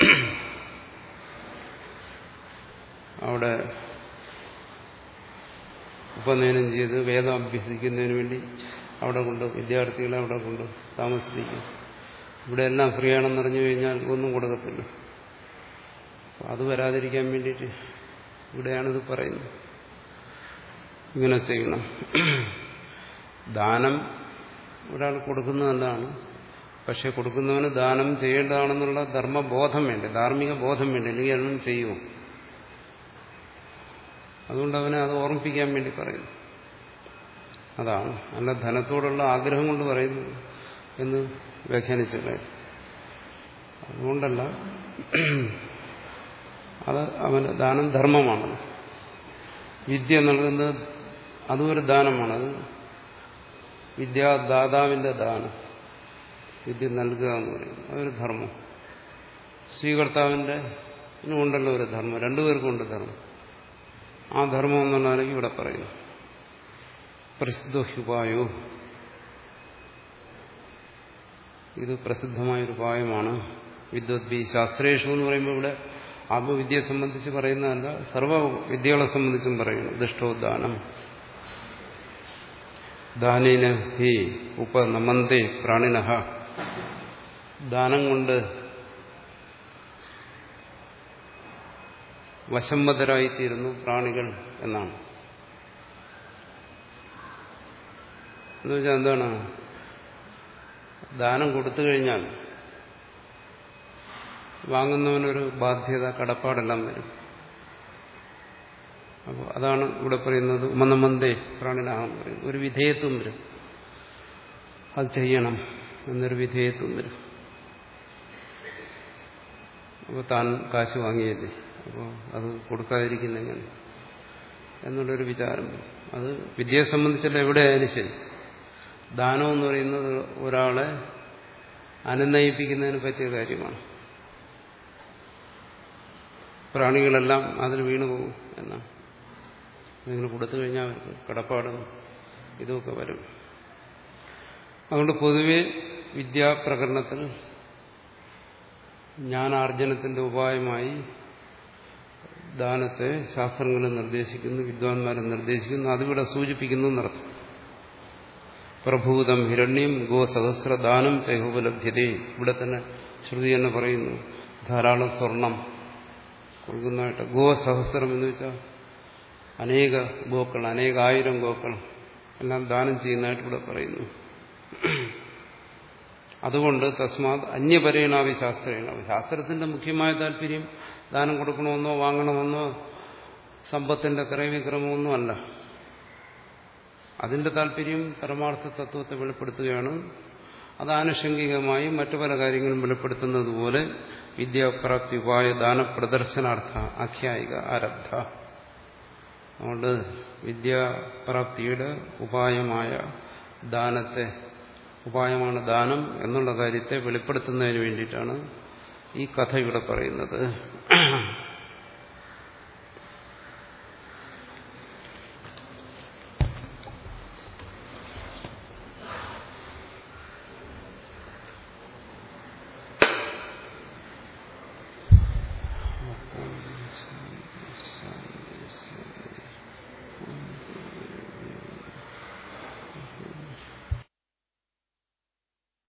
അവിടെ ഉപനയനം ചെയ്ത് വേദം അഭ്യസിക്കുന്നതിന് വേണ്ടി അവിടെ കൊണ്ട് വിദ്യാർത്ഥികളെ അവിടെ കൊണ്ട് താമസിപ്പിക്കും ഇവിടെ എല്ലാം ഫ്രീ ആണെന്ന് അറിഞ്ഞു കഴിഞ്ഞാൽ ഒന്നും കൊടുക്കത്തില്ല അത് വരാതിരിക്കാൻ വേണ്ടിയിട്ട് ഇവിടെയാണിത് പറയുന്നത് ഇങ്ങനെ ചെയ്യണം ദാനം ഒരാൾ കൊടുക്കുന്നത് നല്ലതാണ് പക്ഷെ കൊടുക്കുന്നവന് ദാനം ചെയ്യേണ്ടതാണെന്നുള്ള ധർമ്മബോധം വേണ്ടേ ധാർമ്മിക ബോധം വേണ്ടേ അല്ലെങ്കിൽ അതൊന്നും ചെയ്യുമോ അതുകൊണ്ട് അവനെ അത് ഓർമ്മിപ്പിക്കാൻ വേണ്ടി പറയുന്നു അതാണ് അല്ല ധനത്തോടുള്ള ആഗ്രഹം കൊണ്ട് പറയുന്നു എന്ന് വ്യാഖ്യാനിച്ചല്ലേ അതുകൊണ്ടല്ല അത് അവന് ദാനം ധർമ്മമാണ് വിദ്യ നൽകുന്നത് അതും ഒരു ദാനമാണ് അത് വിദ്യാദാതാവിന്റെ ദാനം വിദ്യ നൽകുക എന്ന് പറയുന്നത് അതൊരു ധർമ്മം സ്വീകർത്താവിന്റെ ഉണ്ടല്ലോ ഒരു ധർമ്മം രണ്ടുപേർക്കും ഉണ്ട് ധർമ്മം ആ ധർമ്മം എന്നുള്ളതാണ് ഇവിടെ പറയുന്നു പ്രസിദ്ധോഹ്യുപായോ ഇത് പ്രസിദ്ധമായൊരു ഉപായമാണ് വിദ്വദ്ബി ശാസ്ത്രേഷു എന്ന് പറയുമ്പോൾ ഇവിടെ ആത്മവിദ്യയെ സംബന്ധിച്ച് പറയുന്നതല്ല സർവ വിദ്യകളെ സംബന്ധിച്ചും പറയുന്നു ദുഷ്ടോദ്ദാനം ദാനേന ഹി ഉപനമന്തേ പ്രാണിനഹ ദാനം കൊണ്ട് വശംവതരായിത്തീരുന്നു പ്രാണികൾ എന്നാണ് എന്നുവെച്ചാൽ എന്താണ് ദാനം കൊടുത്തു കഴിഞ്ഞാൽ വാങ്ങുന്നവനൊരു ബാധ്യത കടപ്പാടെല്ലാം വരും അപ്പോൾ അതാണ് ഇവിടെ പറയുന്നത് ഉമനമന്തേ പ്രാണിനാഹം പറയുന്നത് ഒരു വിധേയത്വം വരും അത് ചെയ്യണം എന്നൊരു വിധേയത്വം വരും അപ്പോൾ താൻ കാശ് വാങ്ങിയല്ലേ അപ്പോൾ അത് കൊടുക്കാതിരിക്കുന്ന എങ്ങനെ എന്നുള്ളൊരു വിചാരം വരും അത് വിദ്യയെ സംബന്ധിച്ചല്ല എവിടെയായാലും ശരി ദാനം എന്ന് പറയുന്നത് ഒരാളെ അനുനയിപ്പിക്കുന്നതിന് പറ്റിയ കാര്യമാണ് പ്രാണികളെല്ലാം അതിൽ വീണു പോകും എന്നാണ് നിങ്ങൾ കൊടുത്തു കഴിഞ്ഞാൽ അവർക്ക് കടപ്പാടും ഇതുമൊക്കെ വരും അതുകൊണ്ട് പൊതുവെ വിദ്യാപ്രകരണത്തിൽ ജ്ഞാനാർജനത്തിന്റെ ഉപായമായി ദാനത്തെ ശാസ്ത്രങ്ങൾ നിർദ്ദേശിക്കുന്നു വിദ്വാൻമാരെ നിർദ്ദേശിക്കുന്നു അതിവിടെ സൂചിപ്പിക്കുന്നു എന്നർത്ഥം പ്രഭൂതം ഹിരണ്യം ഗോസഹസ്രദാനം ചൈഹോപലഭ്യതേ ഇവിടെ തന്നെ ശ്രുതി എന്ന് പറയുന്നു ധാരാളം സ്വർണം കൊടുക്കുന്നതായിട്ട് ഗോസഹസ്രം എന്ന് വെച്ചാൽ അനേക ഗോക്കൾ അനേകായിരം ഗോക്കൾ എല്ലാം ദാനം ചെയ്യുന്നതായിട്ട് ഇവിടെ പറയുന്നു അതുകൊണ്ട് തസ്മാത് അന്യപരേണാവി ശാസ്ത്രേണാവി ശാസ്ത്രത്തിന്റെ മുഖ്യമായ താല്പര്യം ദാനം കൊടുക്കണമെന്നോ വാങ്ങണമെന്നോ സമ്പത്തിന്റെ ക്രയവിക്രമമൊന്നും അല്ല അതിന്റെ താല്പര്യം പരമാർത്ഥ തത്വത്തെ വെളിപ്പെടുത്തുകയാണ് അത് ആനുഷംഗികമായി മറ്റു പല കാര്യങ്ങളും വെളിപ്പെടുത്തുന്നത് പോലെ വിദ്യാപ്രാപ്തി ഉപായ ദാനപ്രദർശനാർത്ഥ ആഖ്യായിക ആരബ്ധ അതുകൊണ്ട് വിദ്യാപ്രാപ്തിയുടെ ഉപായമായ ദാനത്തെ ഉപായമാണ് ദാനം എന്നുള്ള കാര്യത്തെ വെളിപ്പെടുത്തുന്നതിന് വേണ്ടിയിട്ടാണ് ഈ കഥ ഇവിടെ പറയുന്നത്